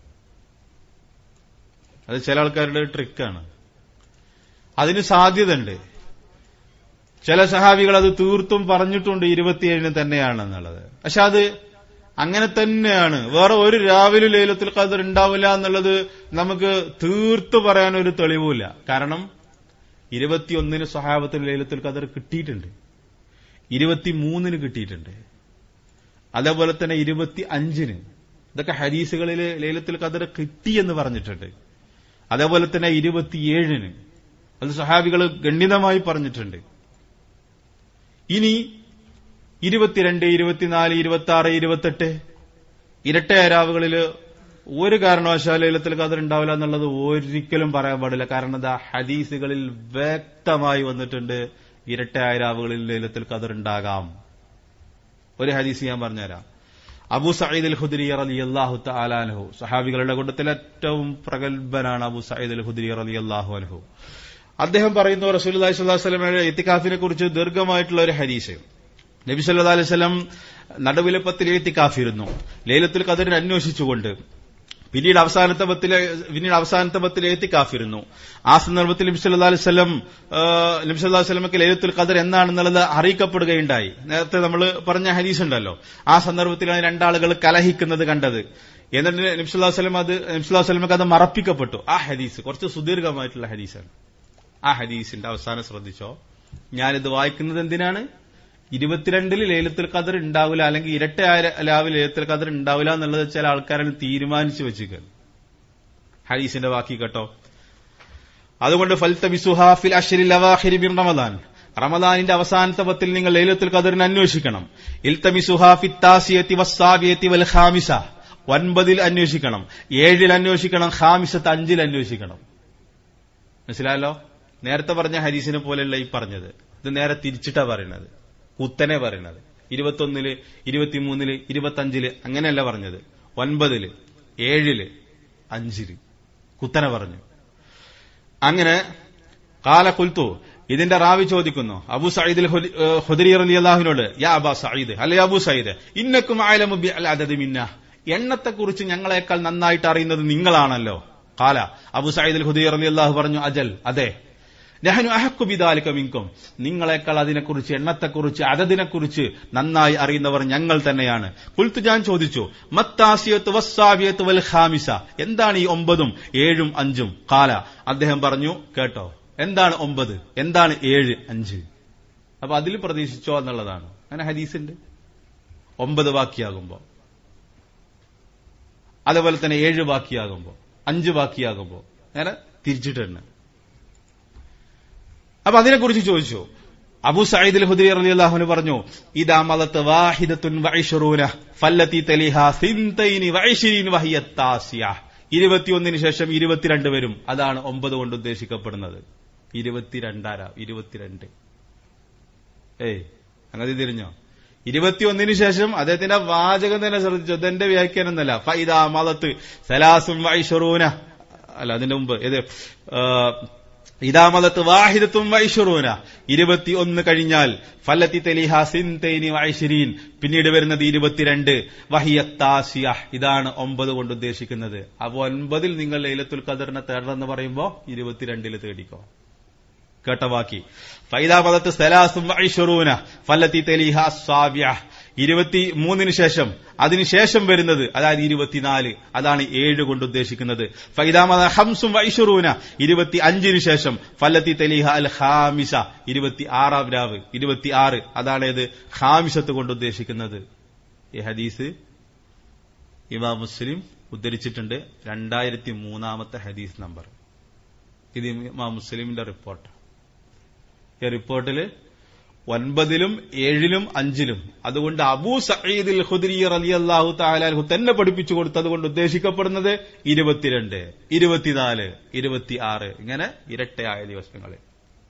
അത് ചില ആൾക്കാരുടെ ട്രിക്കാണ് അതിന് സാധ്യതയുണ്ട് ചില സഹാബികൾ അത് തീർത്തും പറഞ്ഞിട്ടുണ്ട് ഇരുപത്തിയേഴിന് തന്നെയാണെന്നുള്ളത് പക്ഷെ അത് അങ്ങനെ തന്നെയാണ് വേറെ ഒരു രാവിലെ ലേലത്തിൽ ഖദർ ഉണ്ടാവില്ല എന്നുള്ളത് നമുക്ക് തീർത്തു പറയാൻ ഒരു തെളിവുമില്ല കാരണം ഇരുപത്തിയൊന്നിന് സഹാബത്തിന് ലേലത്തിൽ ഖദർ കിട്ടിയിട്ടുണ്ട് ഇരുപത്തിമൂന്നിന് കിട്ടിയിട്ടുണ്ട് അതേപോലെ തന്നെ ഇരുപത്തി അഞ്ചിന് ഇതൊക്കെ ഹരീസുകളിൽ ലേലത്തിൽ ഖദർ കിട്ടി എന്ന് പറഞ്ഞിട്ടുണ്ട് അതേപോലെ തന്നെ ഇരുപത്തിയേഴിന് അത് സഹാബികൾ ഗണ്യതമായി പറഞ്ഞിട്ടുണ്ട് ഇനി ഇരുപത്തിരണ്ട് ഇരുപത്തിനാല് ഇരുപത്തി ആറ് ഇരുപത്തെട്ട് ഇരട്ട രാവുകളിൽ ഒരു കാരണവശാലും ലൈലത്തുൽ ഖദർ ഉണ്ടാവില്ല എന്നുള്ളത് ഒരിക്കലും പറയാൻ പാടില്ല കാരണം എന്താ ഹദീസുകളിൽ വ്യക്തമായി വന്നിട്ടുണ്ട് ഇരട്ടയായ രാവുകളിൽ ലൈലത്തുൽ ഖദർ ഉണ്ടാകാം ഒരു ഹദീസ് ഞാൻ പറഞ്ഞുതരാം അബു സയ്യിദ് അൽ ഹുദരി അലി അള്ളാഹു അലാൻഹു സഹാബികളുടെ കൂട്ടത്തിൽ ഏറ്റവും പ്രഗത്ഭനാണ് അബു സയ്യിദ് അൽ ഹുദരി അലി അള്ളാഹു അലഹു അദ്ദേഹം പറയുന്നു റസൂൽ സ്വലമയുടെ ഇത്തിക്കാഫിനെ കുറിച്ച് ദീർഘമായിട്ടുള്ള ഒരു ഹദീസ് നബി സല്ലാ അലൈഹി സ്വലം നടുവിലുപ്പത്തിൽ എത്തിക്കാഫിരുന്നു ലൈലത്തുൽ ഖദറിനെ അന്വേഷിച്ചുകൊണ്ട് പിന്നീട് അവസാനത്തെ പത്തിലെ പിന്നീട് അവസാനത്തെ പത്തിൽ എത്തിക്കാഫിരുന്നു ആ സന്ദർഭത്തിൽ നബി സല്ലാ അലൈഹി സ്വലം നബി സല്ലാ വസ്ലമക്ക് ലൈലത്തുൽ ഖദർ എന്താണെന്നുള്ളത് അറിയിക്കപ്പെടുകയുണ്ടായി നേരത്തെ നമ്മൾ പറഞ്ഞ ഹദീസ് ഉണ്ടല്ലോ ആ സന്ദർഭത്തിലാണ് രണ്ടാളുകൾ കലഹിക്കുന്നത് കണ്ടത് എന്നിട്ട് നബ്സുല്ലാ വസ്ലം അത് നബ്സുല്ലാ വസ്ലമക്ക് അത് മറപ്പിക്കപ്പെട്ടു ആ ഹദീസ് കുറച്ച് സുദീർഘമായിട്ടുള്ള ഹദീസാണ് ആ ഹദീസിന്റെ അവസാനം ശ്രദ്ധിച്ചോ ഞാനിത് വായിക്കുന്നത് എന്തിനാണ് ഇരുപത്തിരണ്ടില് ലേലത്തിൽ ഖദർ ഉണ്ടാവില്ല അല്ലെങ്കിൽ ഇരട്ട ലാവിൽ ലേലത്തിൽ ഖദർ ഉണ്ടാവില്ല എന്നുള്ളത് ചില ആൾക്കാരാണ് തീരുമാനിച്ചു വെച്ചിരിക്കുന്നത് ഹദീസിന്റെ ബാക്കി കേട്ടോ അതുകൊണ്ട് ഫൽത്തബിസുഹാഫിൽ അഷരിൽ അവാഹിരി ബിൻ റമദാൻ റമദാനിന്റെ അവസാനത്തെ പത്തിൽ നിങ്ങൾ ലൈലത്തുൽ ഖദറിനെ അന്വേഷിക്കണം ഇൽത്തമിസുഹാഫി താസിയത്തി വസ്സാബിയത്തി വൽ ഖാമിസ ഒൻപതിൽ അന്വേഷിക്കണം ഏഴിൽ അന്വേഷിക്കണം ഖാമിസത്ത് അഞ്ചിൽ അന്വേഷിക്കണം മനസ്സിലായല്ലോ നേരത്തെ പറഞ്ഞ ഹരീസിനെ പോലെയല്ല ഈ പറഞ്ഞത് ഇത് നേരെ തിരിച്ചിട്ടാ പറയുന്നത് കുത്തനെ പറയുന്നത് ഇരുപത്തൊന്നില് ഇരുപത്തിമൂന്നില് ഇരുപത്തഞ്ചില് അങ്ങനെയല്ല പറഞ്ഞത് ഒൻപതില് ഏഴില് അഞ്ചില് കുത്തനെ പറഞ്ഞു അങ്ങനെ കാല കുൽത്തു ഇതിന്റെ റാവി ചോദിക്കുന്നു അബു സയ്യിദ് ഹുദരി അലി അള്ളാഹുവിനോട് യാ അബാ സയ്യിദ് അല്ലെ അബു സയ്യിദ് ഇന്നക്കും ആലമുബി അൽ അതത് മിന്ന എണ്ണത്തെക്കുറിച്ച് ഞങ്ങളെക്കാൾ നന്നായിട്ട് അറിയുന്നത് നിങ്ങളാണല്ലോ കാല അബു സയ്യിദ് ഹുദരി അലി അള്ളാഹു പറഞ്ഞു അജൽ അതെ നഹനു അഹക്കുബിദാലിക മിങ്കും നിങ്ങളെക്കാൾ അതിനെക്കുറിച്ച് എണ്ണത്തെക്കുറിച്ച് അതതിനെക്കുറിച്ച് നന്നായി അറിയുന്നവർ ഞങ്ങൾ തന്നെയാണ് കുൽത്ത് ഞാൻ ചോദിച്ചു മത്താസിയത്ത് വസ്സാവിയത്ത് വൽ ഖാമിസ എന്താണ് ഈ ഒമ്പതും ഏഴും അഞ്ചും കാല അദ്ദേഹം പറഞ്ഞു കേട്ടോ എന്താണ് ഒമ്പത് എന്താണ് ഏഴ് അഞ്ച് അപ്പൊ അതിൽ പ്രതീക്ഷിച്ചോ എന്നുള്ളതാണ് അങ്ങനെ ഹദീസുണ്ട് ഒമ്പത് ബാക്കിയാകുമ്പോ അതുപോലെ തന്നെ ഏഴ് ബാക്കിയാകുമ്പോ അഞ്ച് ബാക്കിയാകുമ്പോ നേരെ തിരിച്ചിട്ടുണ്ട് അപ്പൊ അതിനെക്കുറിച്ച് ചോദിച്ചു അബു സയ്യിദ് ഹുദരി അലി അള്ളാഹുന് പറഞ്ഞു ഇതാ മലത്ത് വാഹിദത്തുൻ വൈഷറൂന ഫല്ലത്തി തലിഹ സിന്തൈനി വൈഷിരീൻ വഹിയത്താസിയ ഇരുപത്തിയൊന്നിന് ശേഷം ഇരുപത്തിരണ്ട് വരും അതാണ് ഒമ്പത് കൊണ്ട് ഉദ്ദേശിക്കപ്പെടുന്നത് ഇരുപത്തിരണ്ടാര ഇരുപത്തിരണ്ട് ഏയ് അങ്ങനെ തിരിഞ്ഞോ ഇരുപത്തിയൊന്നിന് ശേഷം അദ്ദേഹത്തിന്റെ വാചകം തന്നെ ശ്രദ്ധിച്ചു അതെന്റെ വ്യാഖ്യാനം എന്നല്ല ഫൈദാ മലത്ത് സലാസും വൈഷറൂന അല്ല അതിന്റെ മുമ്പ് ഇത് ഇതാമലത്ത് വാഹിദത്തും വൈഷുറൂന ഇരുപത്തി ഒന്ന് കഴിഞ്ഞാൽ ഫല്ലത്തി തെലിഹ സിൻതൈനി വൈഷിരീൻ പിന്നീട് വരുന്നത് ഇരുപത്തിരണ്ട് വഹിയത്താസിയ ഇതാണ് ഒമ്പത് കൊണ്ട് ഉദ്ദേശിക്കുന്നത് അപ്പൊ ഒൻപതിൽ നിങ്ങൾ ലൈലത്തുൽ ഖദറിനെ തേടണമെന്ന് പറയുമ്പോ ഇരുപത്തിരണ്ടില് തേടിക്കോ കേട്ട ബാക്കി ഫൈദാമലത്ത് സലാസും വൈഷുറൂന ഫല്ലത്തി തെലിഹ സാബ്യ ഇരുപത്തി മൂന്നിന് ശേഷം അതിനുശേഷം വരുന്നത് അതായത് ഇരുപത്തിനാല് അതാണ് ഏഴ് കൊണ്ട് ഉദ്ദേശിക്കുന്നത് ഫൈദാമത ഹംസും വൈഷുറൂന ഇരുപത്തി അഞ്ചിന് ശേഷം ഫല്ലത്തി തലിഹ അൽ ഹാമിസ ഇരുപത്തി ആറാം രാവ് ഇരുപത്തി ആറ് അതാണ് ഏത് ഹാമിസത്ത് കൊണ്ട് ഉദ്ദേശിക്കുന്നത് ഈ ഹദീസ് ഇമാ മുസ്ലിം ഉദ്ധരിച്ചിട്ടുണ്ട് രണ്ടായിരത്തി മൂന്നാമത്തെ ഹദീസ് നമ്പർ ഇത് ഇമാ മുസ്ലിമിന്റെ റിപ്പോർട്ട് ഈ റിപ്പോർട്ടിൽ ഒൻപതിലും ഏഴിലും അഞ്ചിലും അതുകൊണ്ട് അബൂ സയ്യിദിൽ ഹുദരി അലി അള്ളാഹു താലാഹു തന്നെ പഠിപ്പിച്ചു കൊടുത്തത് കൊണ്ട് ഉദ്ദേശിക്കപ്പെടുന്നത് ഇരുപത്തിരണ്ട് ഇരുപത്തിനാല് ഇരുപത്തി ആറ് ഇങ്ങനെ ഇരട്ടയായ ദിവസങ്ങളിൽ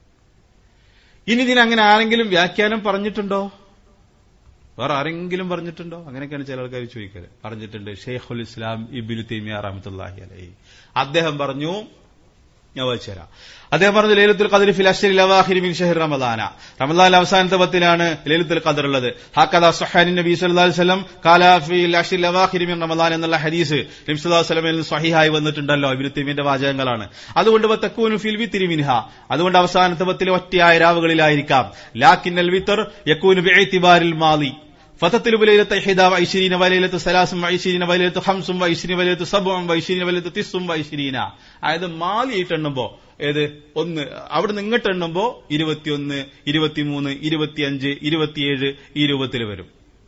ഇനി ഇതിനങ്ങനെ ആരെങ്കിലും വ്യാഖ്യാനം പറഞ്ഞിട്ടുണ്ടോ വേറെ ആരെങ്കിലും പറഞ്ഞിട്ടുണ്ടോ അങ്ങനെയൊക്കെയാണ് ചില ആൾക്കാർ ചോദിക്കല് പറഞ്ഞിട്ടുണ്ട് ഷെയ്ഖുൽ ഇസ്ലാം ഇബിലു തൈമിയ റഹമത്തുല്ലാഹി അലൈ അദ്ദേഹം പറഞ്ഞു ഞാൻ വായിച്ചുതരാം അദ്ദേഹം പറഞ്ഞു ലൈലത്തുൽ ഖദർ ഫിൽ അഷ്റിൽ അവാഖിരി മിൻ ഷഹർ റമദാന റമദാൻ അവസാനത്തെ പത്തിലാണ് ലൈലത്തുൽ ഖദർ ഉള്ളത് ഹക്കദ സുഹാനി നബി സല്ലല്ലാഹു അലൈഹി വസല്ലം കാല ഫിൽ അഷ്റിൽ അവാഖിരി മിൻ റമദാൻ എന്നുള്ള ഹദീസ് നബി സല്ലല്ലാഹു അലൈഹി വസല്ലമയിൽ സ്വഹീഹായി വന്നിട്ടുണ്ടല്ലോ ഇബ്നു തൈമിന്റെ വാചകങ്ങളാണ് അതുകൊണ്ട് തക്കൂനു ഫിൽ വിത്രി മിൻഹ അതുകൊണ്ട് അവസാനത്തെ പത്തിലെ ഒറ്റയായ രാവുകളിലായിരിക്കാം ലാക്കിന്നൽ വിത്തർ യക്കൂനു ബിഇതിബാരിൽ മാലി فتطلب ليلة إحدى وعشرين وليلة ثلاث وعشرين وليلة خمس وعشرين وليلة سبع وعشرين وليلة تسع وعشرين അതായത് മാലിയിട്ട് എണ്ണുമ്പോ ഏത് ഒന്ന് അവിടെ നിന്ന് ഇങ്ങോട്ട് എണ്ണുമ്പോ ഇരുപത്തിയൊന്ന് ഇരുപത്തിമൂന്ന് ഇരുപത്തിയഞ്ച് ഇരുപത്തിയേഴ് ഈ രൂപത്തിൽ വരും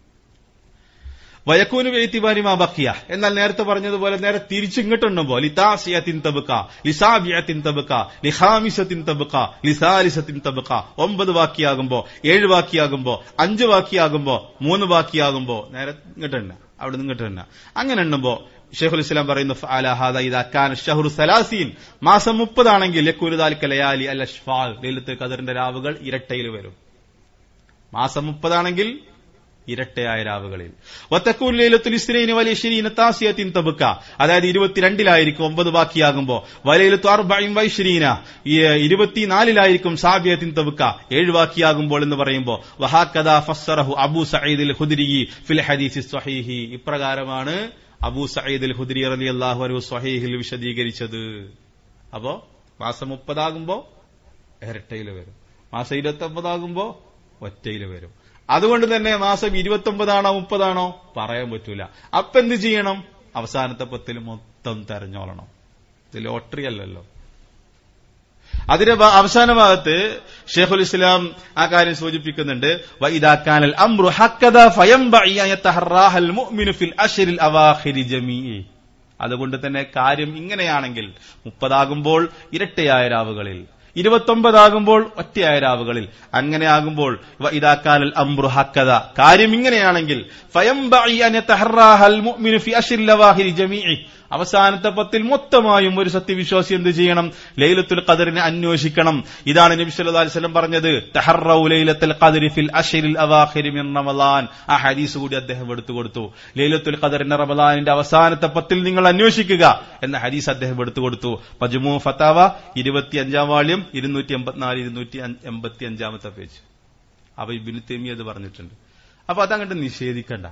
വയക്കൂന് വേത്തിബാരി മാ ബക്കിയ എന്നാൽ നേരത്തെ പറഞ്ഞതുപോലെ നേരെ തിരിച്ചിങ്ങോട്ട് എണ്ണുമ്പോ ലിതാസിയത്തിൻ തബുക്ക ലിസാബിയത്തിൻ തബുക്ക ലിഹാമിസത്തിൻ തബുക്ക ലിസാലിസത്തിൻ തബുക്ക ഒമ്പത് ബാക്കിയാകുമ്പോ ഏഴ് ബാക്കിയാകുമ്പോ അഞ്ച് ബാക്കിയാകുമ്പോ മൂന്ന് ബാക്കിയാകുമ്പോ നേരെ ഇങ്ങോട്ട് എണ്ണ അവിടെ നിന്ന് ഇങ്ങോട്ട് എണ്ണ അങ്ങനെ എണ്ണുമ്പോ ഷെയ്ഖുൽ ഇസ്ലാം പറയുന്നു ഫഅല ഹാദ ഇദാ കാന ഷഹ്റു സലാസീൻ മാസം മുപ്പതാണെങ്കിൽ യക്കൂനു ദാലിക ലയാലി അൽ അഷ്ഫാൽ ലൈലത്തുൽ ഖദറിന്റെ രാവുകൾ ഇരട്ടയിൽ വരും മാസം മുപ്പതാണെങ്കിൽ ഇരട്ടയായ രാവുകളിൽ വത്തക്കൂൻ ലൈലത്തുൽ ഇസ്രൈനി വലിയ ശരീന താസിയത്തിൻ തബുക്ക അതായത് ഇരുപത്തിരണ്ടിലായിരിക്കും ഒമ്പത് ബാക്കിയാകുമ്പോ വലയിലത്തു അർബൈൻ വൈശ്രീന ഇരുപത്തിനാലിലായിരിക്കും സാബിയത്തിൻ തബുക്ക ഏഴ് ബാക്കിയാകുമ്പോൾ എന്ന് പറയുമ്പോ വഹാക്കദ ഫസ്സറഹു അബു സഈദ് ഹുദരി ഫിൽ ഹദീസ് സ്വഹീഹി ഇപ്രകാരമാണ് അബൂ സയ്യിദ് അൽ ഹുദരി അലി അള്ളാഹു അലു സ്വഹീഹിൽ വിശദീകരിച്ചത് അപ്പോ മാസം മുപ്പതാകുമ്പോ ഇരട്ടയിൽ വരും മാസം ഇരുപത്തി ഒമ്പതാകുമ്പോ ഒറ്റയിൽ വരും അതുകൊണ്ട് തന്നെ മാസം ഇരുപത്തി ഒമ്പതാണോ മുപ്പതാണോ പറയാൻ പറ്റൂല അപ്പൊ എന്ത് ചെയ്യണം അവസാനത്തെ പത്തിൽ മൊത്തം തെരഞ്ഞോളണം ഇത് ലോട്ടറി അല്ലല്ലോ അതിന്റെ ഭ- അവസാന ഭാഗത്ത് ഷെയ്ഖുൽ ഇസ്ലാം ആ കാര്യം സൂചിപ്പിക്കുന്നുണ്ട് വൈദാക്കാനൽ അംറു ഹക്കദ ഫയംബഇ അൻ യതഹറാഹൽ മുഅ്മിനു ഫിൽ അശ്റിൽ അവാഖിരി ജമീഇ അതുകൊണ്ട് തന്നെ കാര്യം ഇങ്ങനെയാണെങ്കിൽ മുപ്പതാകുമ്പോൾ ഇരട്ടയായ രാവുകളിൽ ഇരുപത്തൊമ്പതാകുമ്പോൾ ഒറ്റയായ രാവുകളിൽ അങ്ങനെയാകുമ്പോൾ ഇതാക്കാനൽ അംറു ഹക്കത കാര്യം ഇങ്ങനെയാണെങ്കിൽ ഫയംബഇ അൻ യതഹറാഹൽ മുഅ്മിനു ഫി അശ്റിൽ അവാഖിരി ജമീഇ അവസാനത്തെ പത്തിൽ മൊത്തമായും ഒരു സത്യവിശ്വാസി എന്ത് ചെയ്യണം ലൈലത്തുൽ ഖദറിനെ അന്വേഷിക്കണം ഇതാണ് നബി സല്ലല്ലാഹു അലൈഹി വസല്ലം പറഞ്ഞത് തഹറൗ ലൈലത്തുൽ ഖദരി ഫിൽ അശ്റിൽ അവാഖിരി മിൻ റമളാൻ ആ ഹദീസ് കൂടി അദ്ദേഹം എടുത്തു കൊടുത്തു ലൈലത്തുൽ ഖദറിന്റെ റമളാനിന്റെ അവസാനത്തെ പത്തിൽ നിങ്ങൾ അന്വേഷിക്കുക എന്ന ഹദീസ് അദ്ദേഹം എടുത്തു കൊടുത്തു മജ്മു ഫത്താവ ഇരുപത്തിയഞ്ചാം വാള്യം ഇരുന്നൂറ്റി എൺപത്തിനാല് ഇരുന്നൂറ്റി എൺപത്തി അഞ്ചാമത്തെ പേജ് അപ്പൊ ഇബിന് തെമി അത് പറഞ്ഞിട്ടുണ്ട് അപ്പൊ അതങ്ങോട്ട് നിഷേധിക്കണ്ട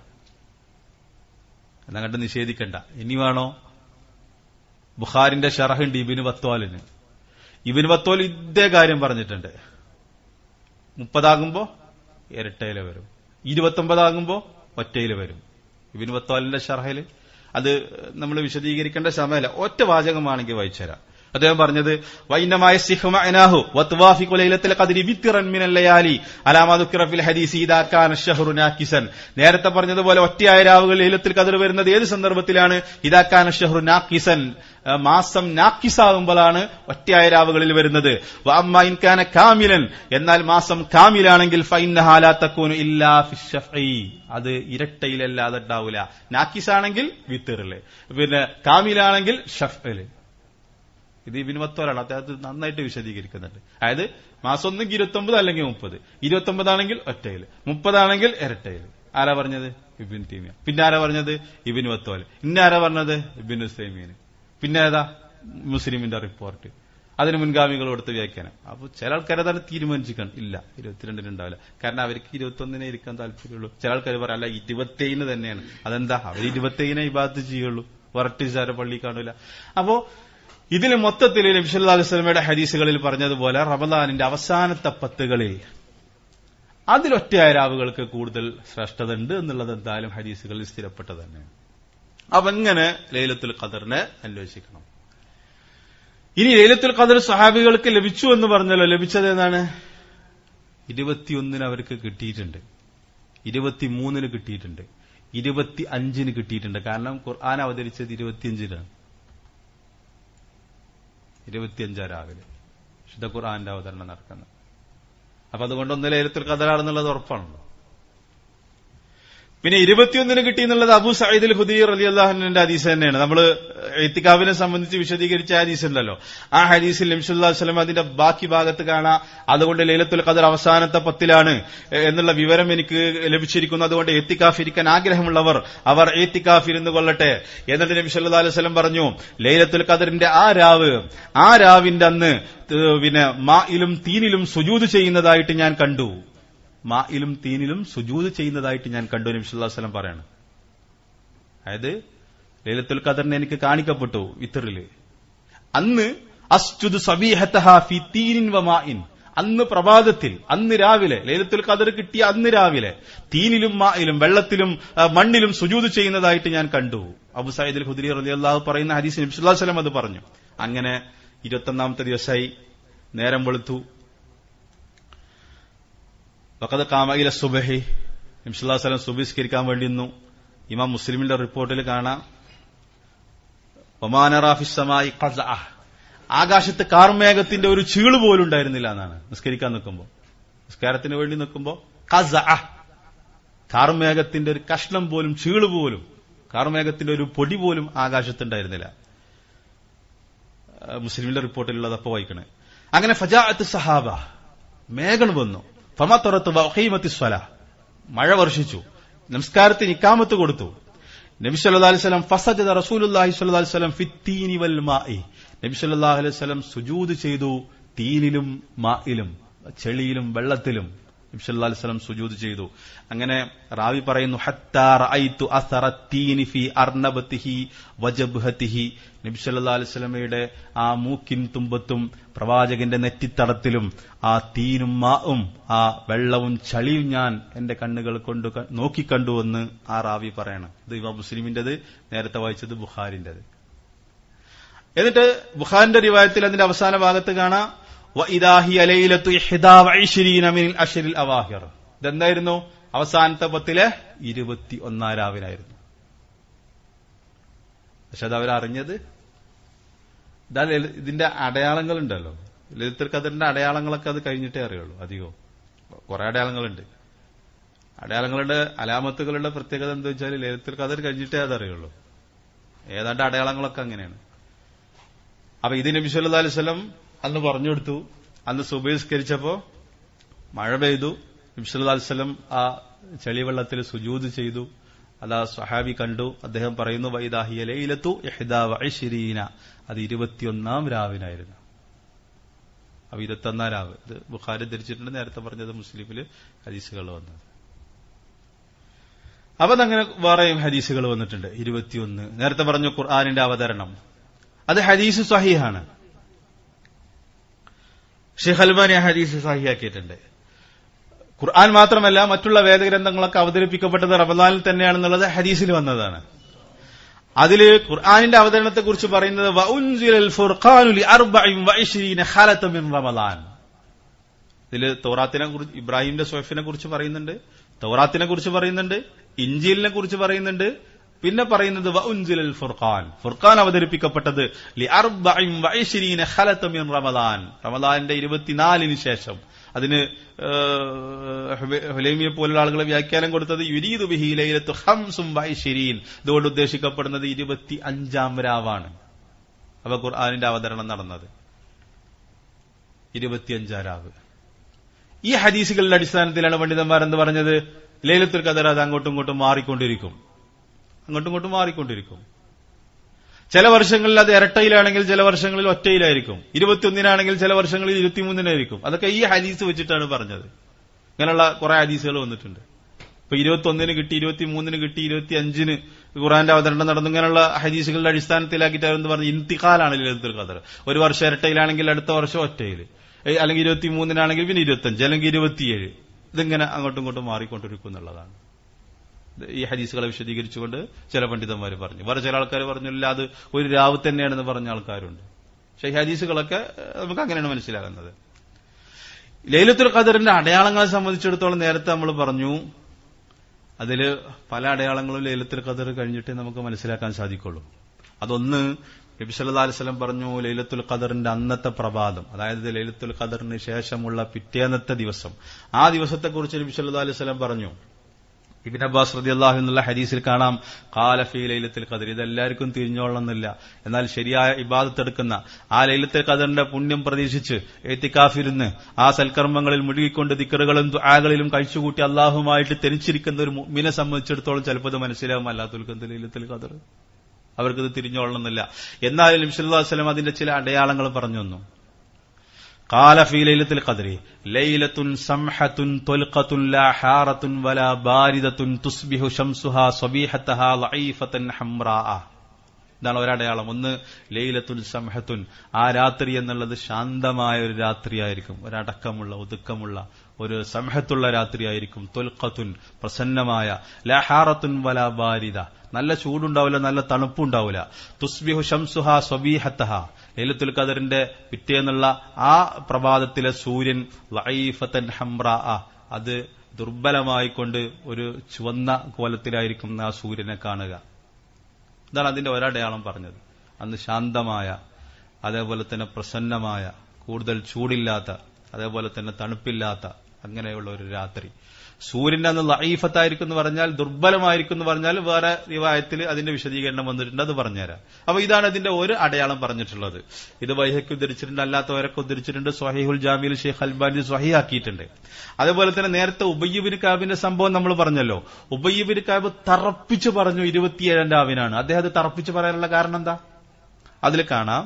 അതങ്ങോട്ട് നിഷേധിക്കണ്ട ഇനി വേണോ ബുഖാരിന്റെ ഷറഹുണ്ട് ഇബിന് വത്തോലിന് ഇബിന് വത്തോൽ ഇതേ കാര്യം പറഞ്ഞിട്ടുണ്ട് മുപ്പതാകുമ്പോ ഇരട്ടയില് വരും ഇരുപത്തൊമ്പതാകുമ്പോ ഒറ്റയില് വരും ഇബിന് വത്തോലിന്റെ ഷറഹില് അത് നമ്മൾ വിശദീകരിക്കേണ്ട സമയമല്ല ഒറ്റ വാചകമാണെങ്കിൽ വായിച്ചുതരാം അദ്ദേഹം പറഞ്ഞത് വൈനമായ സിഹ്മഅനാഹു വത്വാഫിഖു ലൈലത്തുൽ ഖദ്രി വിത്റൻ മിനൽ ലയാലി അലാമാ ദുക്കിറ ഫിൽ ഹദീസ് ഇദാ കാന അഷ്ഹറു നാക്കിസൻ നേരത്തെ പറഞ്ഞതുപോലെ ഒറ്റയായ രാവുകൾ ലൈലത്തുൽ ഖദ്ർ വരുന്നത് ഏത് സന്ദർഭത്തിലാണ് ഇദാ കാന അഷ്ഹറു നാക്കിസൻ ആ, മാസം നാക്കിസാകുമ്പോഴാണ് ഒറ്റയായ രാവുകളിൽ വരുന്നത് വഅമ്മ ഇൻ കാന കാമിലൻ എന്നാൽ മാസം കാമിലാണെങ്കിൽ ഫൈന്നഹാ ലാ തകൂനു ഇല്ലാ ഫിശ്ശഫഈ അത് ഇരട്ടയിലല്ലാതെ ഉണ്ടാവില്ല നാക്കിസാണെങ്കിൽ വിത്തറില് പിന്നെ കാമിലാണെങ്കിൽ ഷഫ്ഇല് ഇത് ഇബിന് വത്തോലാണ് അദ്ദേഹത്തെ നന്നായിട്ട് വിശദീകരിക്കുന്നുണ്ട് അതായത് മാസം ഒന്നെങ്കിൽ ഇരുപത്തൊമ്പത് അല്ലെങ്കിൽ മുപ്പത് ഇരുപത്തൊമ്പതാണെങ്കിൽ ഒറ്റയിൽ മുപ്പതാണെങ്കിൽ ഇരട്ടയിൽ ആരാ പറഞ്ഞത് ഇബിൻ തീമിയ പിന്നെ ആരാ പറഞ്ഞത് ഇബിൻ വത്തോല് പിന്നെ ആരാ പറഞ്ഞത് ഇബിൻ ഉസൈമീന് പിന്നെ ഏതാ മുസ്ലിമിന്റെ റിപ്പോർട്ട് അതിന് മുൻഗാമികൾ കൊടുത്ത വ്യാഖ്യാനം അപ്പൊ ചില ആൾക്കാർ അതാണ് തീരുമാനിച്ചിരിക്കണം ഇല്ല ഇരുപത്തിരണ്ടിന് ഉണ്ടാവില്ല കാരണം അവർക്ക് ഇരുപത്തൊന്നിനെ ഇരിക്കാൻ താല്പര്യമുള്ളൂ ചില ആൾക്കാർ പറയാം അല്ല ഇരുപത്തേഴിന് തന്നെയാണ് അതെന്താ അവർ ഇരുപത്തേഴിനെ ഇബാദത്ത് ചെയ്യുള്ളൂ വറട്ടിച്ചാര പള്ളി കാണൂല അപ്പോ ഇതിൽ മൊത്തത്തിൽ നബിസല്ലാ അലുസ്ലമയുടെ ഹദീസുകളിൽ പറഞ്ഞതുപോലെ റമദാനിന്റെ അവസാനത്തെ പത്തുകളിൽ അതിലൊറ്റയായ രാവുകൾക്ക് കൂടുതൽ ശ്രേഷ്ഠത ഉണ്ട് എന്നുള്ളത് എന്തായാലും ഹദീസുകളിൽ സ്ഥിരപ്പെട്ട തന്നെയാണ് അപ്പൊ എങ്ങനെ ലൈലത്തുൽ ഖദറിനെ അന്വേഷിക്കണം ഇനി ലൈലത്തുൽ ഖദർ സഹാബികൾക്ക് ലഭിച്ചു എന്ന് പറഞ്ഞല്ലോ ലഭിച്ചത് ഏതാണ് ഇരുപത്തിയൊന്നിന് അവർക്ക് കിട്ടിയിട്ടുണ്ട് ഇരുപത്തിമൂന്നിന് കിട്ടിയിട്ടുണ്ട് ഇരുപത്തി അഞ്ചിന് കിട്ടിയിട്ടുണ്ട് കാരണം ഖുർആൻ അവതരിച്ചത് ഇരുപത്തിയഞ്ചിനാണ് ഇരുപത്തിയഞ്ചാം രാവിലെ വിശുദ്ധ ഖുർആന്റെ അവതരണം നടക്കുന്നത് അപ്പൊ അതുകൊണ്ട് ഒന്ന് ലേലത്തിൽ കഥലാണെന്നുള്ളത് ഉറപ്പാണല്ലോ പിന്നെ ഇരുപത്തിയൊന്നിന് കിട്ടി എന്നുള്ളത് അബു സയ്യിദ് ഹുദീർ അലി അള്ളാഹുവിന്റെ ഹദീസ് തന്നെയാണ് നമ്മൾ എത്തിക്കാവിനെ സംബന്ധിച്ച് വിശദീകരിച്ച ഹദീസ് ഉണ്ടല്ലോ ആ ഹദീസിൽ നംസുല്ലാ വസ്ലം അതിന്റെ ബാക്കി ഭാഗത്ത് കാണാം അതുകൊണ്ട് ലൈലത്തുൽ ഖദർ അവസാനത്തെ പത്തിലാണ് എന്നുള്ള വിവരം എനിക്ക് ലഭിച്ചിരിക്കുന്നു അതുകൊണ്ട് എത്തിക്കാഫ് ഇരിക്കാൻ ആഗ്രഹമുള്ളവർ അവർ എത്തിക്കാഫ് ഇരുന്ന് കൊള്ളട്ടെ എന്നിട്ട് നബി സല്ലല്ലാഹു അലൈഹി വസല്ലം പറഞ്ഞു ലൈലത്തുൽ ഖദറിന്റെ ആ രാവ് ആ രാവിന്റെ അന്ന് ത- പിന്നെ മായിലും തീനിലും സുജൂത് ചെയ്യുന്നതായിട്ട് ഞാൻ കണ്ടു മായിലും തീനിലും സുജൂത് ചെയ്യുന്നതായിട്ട് ഞാൻ കണ്ടു നബി സല്ലല്ലാഹു അലൈഹി വസല്ലം പറയാണ് അതായത് ലൈലത്തുൽ ഖദറിനെ എനിക്ക് കാണിക്കപ്പെട്ടു ഇത്തറില് അന്ന് അസ്ജുദ് സബീഹത്തഹ ഫി തീനിൻ വമാഇൻ അന്ന് പ്രഭാതത്തിൽ അന്ന് രാവിലെ ലൈലത്തുൽ ഖദർ കിട്ടിയ അന്ന് രാവിലെ തീനിലും മായിലും വെള്ളത്തിലും ആ, മണ്ണിലും സുജൂത് ചെയ്യുന്നതായിട്ട് ഞാൻ കണ്ടു അബു സയ്യിദ് ഹുദരി റളിയല്ലാഹു പറയുന്ന ഹദീസ് നബി സല്ലല്ലാഹു അലൈഹി വസല്ലം അത് പറഞ്ഞു അങ്ങനെ ഇരുപത്തൊന്നാമത്തെ ദിവസമായി നേരം വെളുത്തു വക്കത് കാമയില സുബഹി നബ്സുല്ലാസ്ലം സുബിസ്കരിക്കാൻ വേണ്ടി നിന്നു ഇമാം മുസ്ലിമിന്റെ റിപ്പോർട്ടിൽ കാണാം ഒമാനറാഫിസമായി ആകാശത്ത് കാർമേഘത്തിന്റെ ഒരു ചീള് പോലും ഉണ്ടായിരുന്നില്ല എന്നാണ് നിസ്കരിക്കാൻ നിൽക്കുമ്പോ നിസ്കാരത്തിന് വേണ്ടി നിൽക്കുമ്പോ കസ കാർമേഘത്തിന്റെ ഒരു കഷ്ണം പോലും ചീള് പോലും കാർമേഘത്തിന്റെ ഒരു പൊടി പോലും ആകാശത്തുണ്ടായിരുന്നില്ല ആ, മുസ്ലിമിന്റെ റിപ്പോർട്ടിലുള്ളത് അപ്പൊ വായിക്കണേ അങ്ങനെ ഫജാഅത്ത് സഹാബ മേഘൺ വന്നു ഫമത്തുറത്ത് വഹീമത്തി സ്വല മഴ വർഷിച്ചു നമസ്കാരത്തിന് ഇക്കാമത്ത് കൊടുത്തു നബി സല്ലല്ലാഹു അലൈഹി വസല്ലം ഫസജദ റസൂലുള്ളാഹി സ്വല്ലല്ലാഹു അലൈഹി വസല്ലം ഫിത്തീനി വൽ മാഇ നബി സല്ലല്ലാഹു അലൈഹി വസല്ലം സുജൂദ് ചെയ്തു തീനിലും മായിലും ചെളിയിലും വെള്ളത്തിലും നബി സല്ലല്ലാഹു അലൈഹി വസല്ലം സുജൂദ് ചെയ്തു അങ്ങനെ റാവി പറയുന്നു ഹത്താ റഅയ്തു അസറ തീനി ഫി അർനബതിഹി വജബ്ഹതിഹി നബി സല്ലല്ലാഹു അലൈഹി വസല്ലമയുടെ ആ മൂക്കിൻ തുമ്പത്തും പ്രവാചകന്റെ നെറ്റിത്തടത്തിലും ആ തീനും മാവും ആ വെള്ളവും ചളിയും ഞാൻ എന്റെ കണ്ണുകൾ കൊണ്ട് ക- നോക്കിക്കണ്ടുവെന്ന് ആ റാവി പറയണം ഇത് ഇമാം മുസ്ലിമിന്റേത് നേരത്തെ വായിച്ചത് ബുഖാരിന്റേത് എന്നിട്ട് ബുഖാരിന്റെ റിവായത്തിൽ അതിന്റെ അവസാന ഭാഗത്ത് കാണാം വഇദാഹി അലൈലത്തു ഇഹ്ദാ വഇശ്രീന മിനൽ അശ്രിൽ അവാഹിർ ഇതെന്തായിരുന്നു അവസാനത്തെ പത്തിലെ ഇരുപത്തി ഒന്നാം രാവിനായിരുന്നു പക്ഷെ അത് അവരറിഞ്ഞത് ഇതാ ലളി- ഇതിന്റെ അടയാളങ്ങളുണ്ടല്ലോ ലളിതർ കഥറിന്റെ അടയാളങ്ങളൊക്കെ അത് കഴിഞ്ഞിട്ടേ അറിയുള്ളൂ അധികവും കുറെ അടയാളങ്ങളുണ്ട് അടയാളങ്ങളുടെ അലാമത്തുകളുടെ പ്രത്യേകത എന്താ വെച്ചാൽ ലളിതർ കഥർ കഴിഞ്ഞിട്ടേ അത് അറിയുള്ളൂ ഏതാണ്ട് അടയാളങ്ങളൊക്കെ അങ്ങനെയാണ് അപ്പൊ ഇത് നബി സല്ലല്ലാഹു അലൈഹി വസല്ലം അന്ന് പറഞ്ഞു കൊടുത്തു അന്ന് സുബഹിസ്കരിച്ചപ്പോ മഴ പെയ്തു നബി സല്ലല്ലാഹു അലൈഹി വസല്ലം ആ ചെളിവെള്ളത്തിൽ സുജൂദ് ചെയ്തു അത് ആ സ്വഹാബി കണ്ടു അദ്ദേഹം പറയുന്നു വൈദാഹിയ ലൈലത്തു ഇഹ്ദാ വഇശ്രീന അത് ഇരുപത്തിയൊന്നാം രാവിനായിരുന്നു അപ്പൊ ഇരുപത്തൊന്നാം രാവ് ഇത് ബുഖാരി ധരിച്ചിട്ടുണ്ട് നേരത്തെ പറഞ്ഞത് മുസ്ലിമില് ഹദീസുകൾ വന്നത് അപ്പൊ അതങ്ങനെ വേറെയും ഹദീസുകൾ വന്നിട്ടുണ്ട് ഇരുപത്തിയൊന്ന് നേരത്തെ പറഞ്ഞു ഖുർആാനിന്റെ അവതരണം അത് ഹദീസ് സഹിഹാണ് ഷെയ്ഖ് അൽബാനി ആ ഹദീസ് സഹിയാക്കിയിട്ടുണ്ട് ഖുർആൻ മാത്രമല്ല മറ്റുള്ള വേദഗ്രന്ഥങ്ങളൊക്കെ അവതരിപ്പിക്കപ്പെട്ടത് റമദാനിൽ തന്നെയാണെന്നുള്ളത് ഹദീസിൽ വന്നതാണ് അതില് ഖുർആാനിന്റെ അവതരണത്തെ കുറിച്ച് പറയുന്നത് വഉൻസിലൽ ഫുർഖാനു ലിഅർബഇൻ വഇശ്രീന ഖലത മിൻ റമദാൻ ഇതില് തൗറാത്തിനെ കുറിച്ച് ഇബ്രാഹിമിന്റെ സോഫിനെ കുറിച്ച് പറയുന്നുണ്ട് തൗറാത്തിനെ കുറിച്ച് പറയുന്നുണ്ട് ഇഞ്ചീലിനെ കുറിച്ച് പറയുന്നുണ്ട് പിന്നെ പറയുന്നത് വഉൻസിലൽ ഫുർഖാൻ ഫുർഖാൻ അവതരിപ്പിക്കപ്പെട്ടത് ലിഅർബഇൻ വഇശ്രീന ഖലത മിൻ റമദാൻ റമദാനിന്റെ ഇരുപത്തിനാലിന് ശേഷം അതിന് ഏഹ്, ഹുബൈ- ഹുലൈമിയെ പോലുള്ള ആളുകളെ വ്യാഖ്യാനം കൊടുത്തത് യുരീദു ബിഹി ലൈലത്തു ഹംസും വൈശിരീൻ ഇതുകൊണ്ട് ഉദ്ദേശിക്കപ്പെടുന്നത് ഇരുപത്തി അഞ്ചാം രാവാണ് അവ ഖുർആാനിന്റെ അവതരണം നടന്നത് ഇരുപത്തിയഞ്ചാം രാവ് ഈ ഹദീസുകളുടെ അടിസ്ഥാനത്തിലാണ് പണ്ഡിതന്മാർ എന്ന് പറഞ്ഞത് ലൈലത്തുൽ ഖദർ അത് അങ്ങോട്ടും ഇങ്ങോട്ടും മാറിക്കൊണ്ടിരിക്കും അങ്ങോട്ടും ഇങ്ങോട്ടും മാറിക്കൊണ്ടിരിക്കും ചില വർഷങ്ങളിൽ അത് ഇരട്ടയിലാണെങ്കിൽ ചില വർഷങ്ങളിൽ ഒറ്റയിലായിരിക്കും ഇരുപത്തിയൊന്നിനാണെങ്കിൽ ചില വർഷങ്ങളിൽ ഇരുപത്തിമൂന്നിനായിരിക്കും അതൊക്കെ ഈ ഹദീസ് വെച്ചിട്ടാണ് പറഞ്ഞത് ഇങ്ങനെയുള്ള കുറെ ഹദീസുകൾ വന്നിട്ടുണ്ട് ഇപ്പൊ ഇരുപത്തൊന്നിന് കിട്ടി ഇരുപത്തിമൂന്നിന് കിട്ടി ഇരുപത്തി അഞ്ചിന് ഖുറാന്റെ അവതരണം നടന്നു ഇങ്ങനെയുള്ള ഹദീസുകളുടെ അടിസ്ഥാനത്തിലാക്കിയിട്ടാണ് പറഞ്ഞു ഇന്തിഖാലാണ് ലളിതുൽ ഖദർ ഒരു വർഷം ഇരട്ടയിലാണെങ്കിൽ അടുത്ത വർഷം ഒറ്റയിൽ ഏ, അല്ലെങ്കിൽ ഇരുപത്തിമൂന്നിനാണെങ്കിൽ പിന്നെ ഇരുപത്തിയഞ്ച് അല്ലെങ്കിൽ ഇരുപത്തിയേഴ് ഇതിങ്ങനെ അങ്ങോട്ടും ഇങ്ങോട്ടും മാറിക്കൊണ്ടിരിക്കും എന്നുള്ളതാണ് ഇത് ഈ ഹദീസുകളെ വിശദീകരിച്ചുകൊണ്ട് ചില പണ്ഡിതന്മാർ പറഞ്ഞു വേറെ ചില ആൾക്കാർ പറഞ്ഞില്ല അത് ഒരു രാവ് തന്നെയാണെന്ന് പറഞ്ഞ ആൾക്കാരുണ്ട് പക്ഷെ ഈ ഹദീസുകളൊക്കെ ഏഹ്, നമുക്ക് അങ്ങനെയാണ് മനസ്സിലാകുന്നത് ലൈലത്തുൽ ഖദറിന്റെ അടയാളങ്ങളെ സംബന്ധിച്ചിടത്തോളം നേരത്തെ നമ്മൾ പറഞ്ഞു അതിൽ പല അടയാളങ്ങളും ലൈലത്തുൽ ഖദർ കഴിഞ്ഞിട്ടേ നമുക്ക് മനസ്സിലാക്കാൻ സാധിക്കുള്ളൂ അതൊന്ന് നബി സല്ലല്ലാഹു അലൈഹി വസല്ലം പറഞ്ഞു ലൈലത്തുൽ ഖദറിന്റെ അന്നത്തെ പ്രഭാതം അതായത് ലൈലത്തുൽ ഖദറിന് ശേഷമുള്ള പിറ്റേന്നത്തെ ദിവസം ആ ദിവസത്തെക്കുറിച്ച് നബി സല്ലല്ലാഹു അലൈഹി വസല്ലം പറഞ്ഞു ഇബിൻ അബ്ബാസ് റളിയല്ലാഹു എന്നുള്ള ഹദീസിൽ കാണാം ഖാല ഫീ ലൈലത്തുൽ ഖദർ ഇതെല്ലാവർക്കും തിരിഞ്ഞോളണമെന്നില്ല എന്നാൽ ശരിയായ ഇബാദത്ത് എടുക്കുന്ന ആ ലൈലത്തുൽ ഖദറിന്റെ പുണ്യം പ്രതീക്ഷിച്ച് ഏത്തിക്കാഫിരുന്ന് ആ സൽക്കർമ്മങ്ങളിൽ മുഴുകിക്കൊണ്ട് ദിക്കറുകളും ദുആകളിലും കഴിച്ചുകൂട്ടി അള്ളാഹുമായിട്ട് തെനിച്ചിരിക്കുന്ന ഒരു മുഅ്മിനെ സംബന്ധിച്ചിടത്തോളം ചിലപ്പോൾ ഇത് മനസ്സിലാവും അല്ലാത്തവർക്ക് ലൈലത്തുൽ ഖദർ അവർക്കത് തിരിഞ്ഞോളണമെന്നില്ല എന്നാലും നബി സല്ലല്ലാഹു അലൈഹി വസല്ലം അതിന്റെ ചില അടയാളങ്ങൾ പറഞ്ഞു തന്നു قال في ليلة القدر ليلة سمحة طلقة لا حارة ولا باردة تصبح شمسها صبيحتها ضعيفة حمراء ഇതാണ് ഒരടയാളം ഒന്ന് ലൈലത്തുൻ സംഹത്തുൻ ആ രാത്രി എന്നുള്ളത് ശാന്തമായ ഒരു രാത്രിയായിരിക്കും ഒരടക്കമുള്ള ഒതുക്കമുള്ള ഒരു സംഹത്തുള്ള രാത്രിയായിരിക്കും തൊൽക്കത്തുൻ പ്രസന്നമായ ലഹാറത്തുൻ വല ബാരിത നല്ല ചൂടുണ്ടാവില്ല നല്ല തണുപ്പുണ്ടാവില്ല തുസ്ബിഹു ഷംസുഹ സ്വബീഹത്തഹ ലൈലത്തുൽ ഖദറിന്റെ പിറ്റേന്നുള്ള ആ പ്രഭാതത്തിലെ സൂര്യൻ ലൈഫത്തൻ ഹംറ അത് ദുർബലമായിക്കൊണ്ട് ഒരു ചുവന്ന കോലത്തിലായിരിക്കും ആ സൂര്യനെ കാണുക ഇതാണ് അതിന്റെ ഒരടയാളം പറഞ്ഞത് അന്ന് ശാന്തമായ അതേപോലെ തന്നെ പ്രസന്നമായ കൂടുതൽ ചൂടില്ലാത്ത അതേപോലെ തന്നെ തണുപ്പില്ലാത്ത അങ്ങനെയുള്ള ഒരു രാത്രി സൂര്യന്റെ അന്ന് ലൈഫത്തായിരിക്കും എന്ന് പറഞ്ഞാൽ ദുർബലമായിരിക്കും എന്ന് പറഞ്ഞാൽ വേറെ റിവായത്തിൽ അതിന്റെ വിശദീകരണം വന്നിട്ടുണ്ട് അത് പറഞ്ഞുതരാം അപ്പൊ ഇതാണ് അതിന്റെ ഒരു അടയാളം പറഞ്ഞിട്ടുള്ളത് ഇത് വൈഹയ്ക്ക് ഉദ്ധരിച്ചിട്ടുണ്ട് അല്ലാത്തവരൊക്കെ ഉദ്ധരിച്ചിട്ടുണ്ട് സ്വഹീഹുൽ ജാമിൽ ഷെയ്ഖ് അൽബാനി സ്വഹിയാക്കിയിട്ടുണ്ട് അതേപോലെ തന്നെ നേരത്തെ ഉബയ്യബിൻ കാബിന്റെ സംഭവം നമ്മൾ പറഞ്ഞല്ലോ ഉബയ്യബിൻ കാബ് തറപ്പിച്ചു പറഞ്ഞു ഇരുപത്തിയേഴാം രാവിനാണ് അദ്ദേഹം അത് തറപ്പിച്ചു പറയാനുള്ള കാരണം എന്താ അതിൽ കാണാം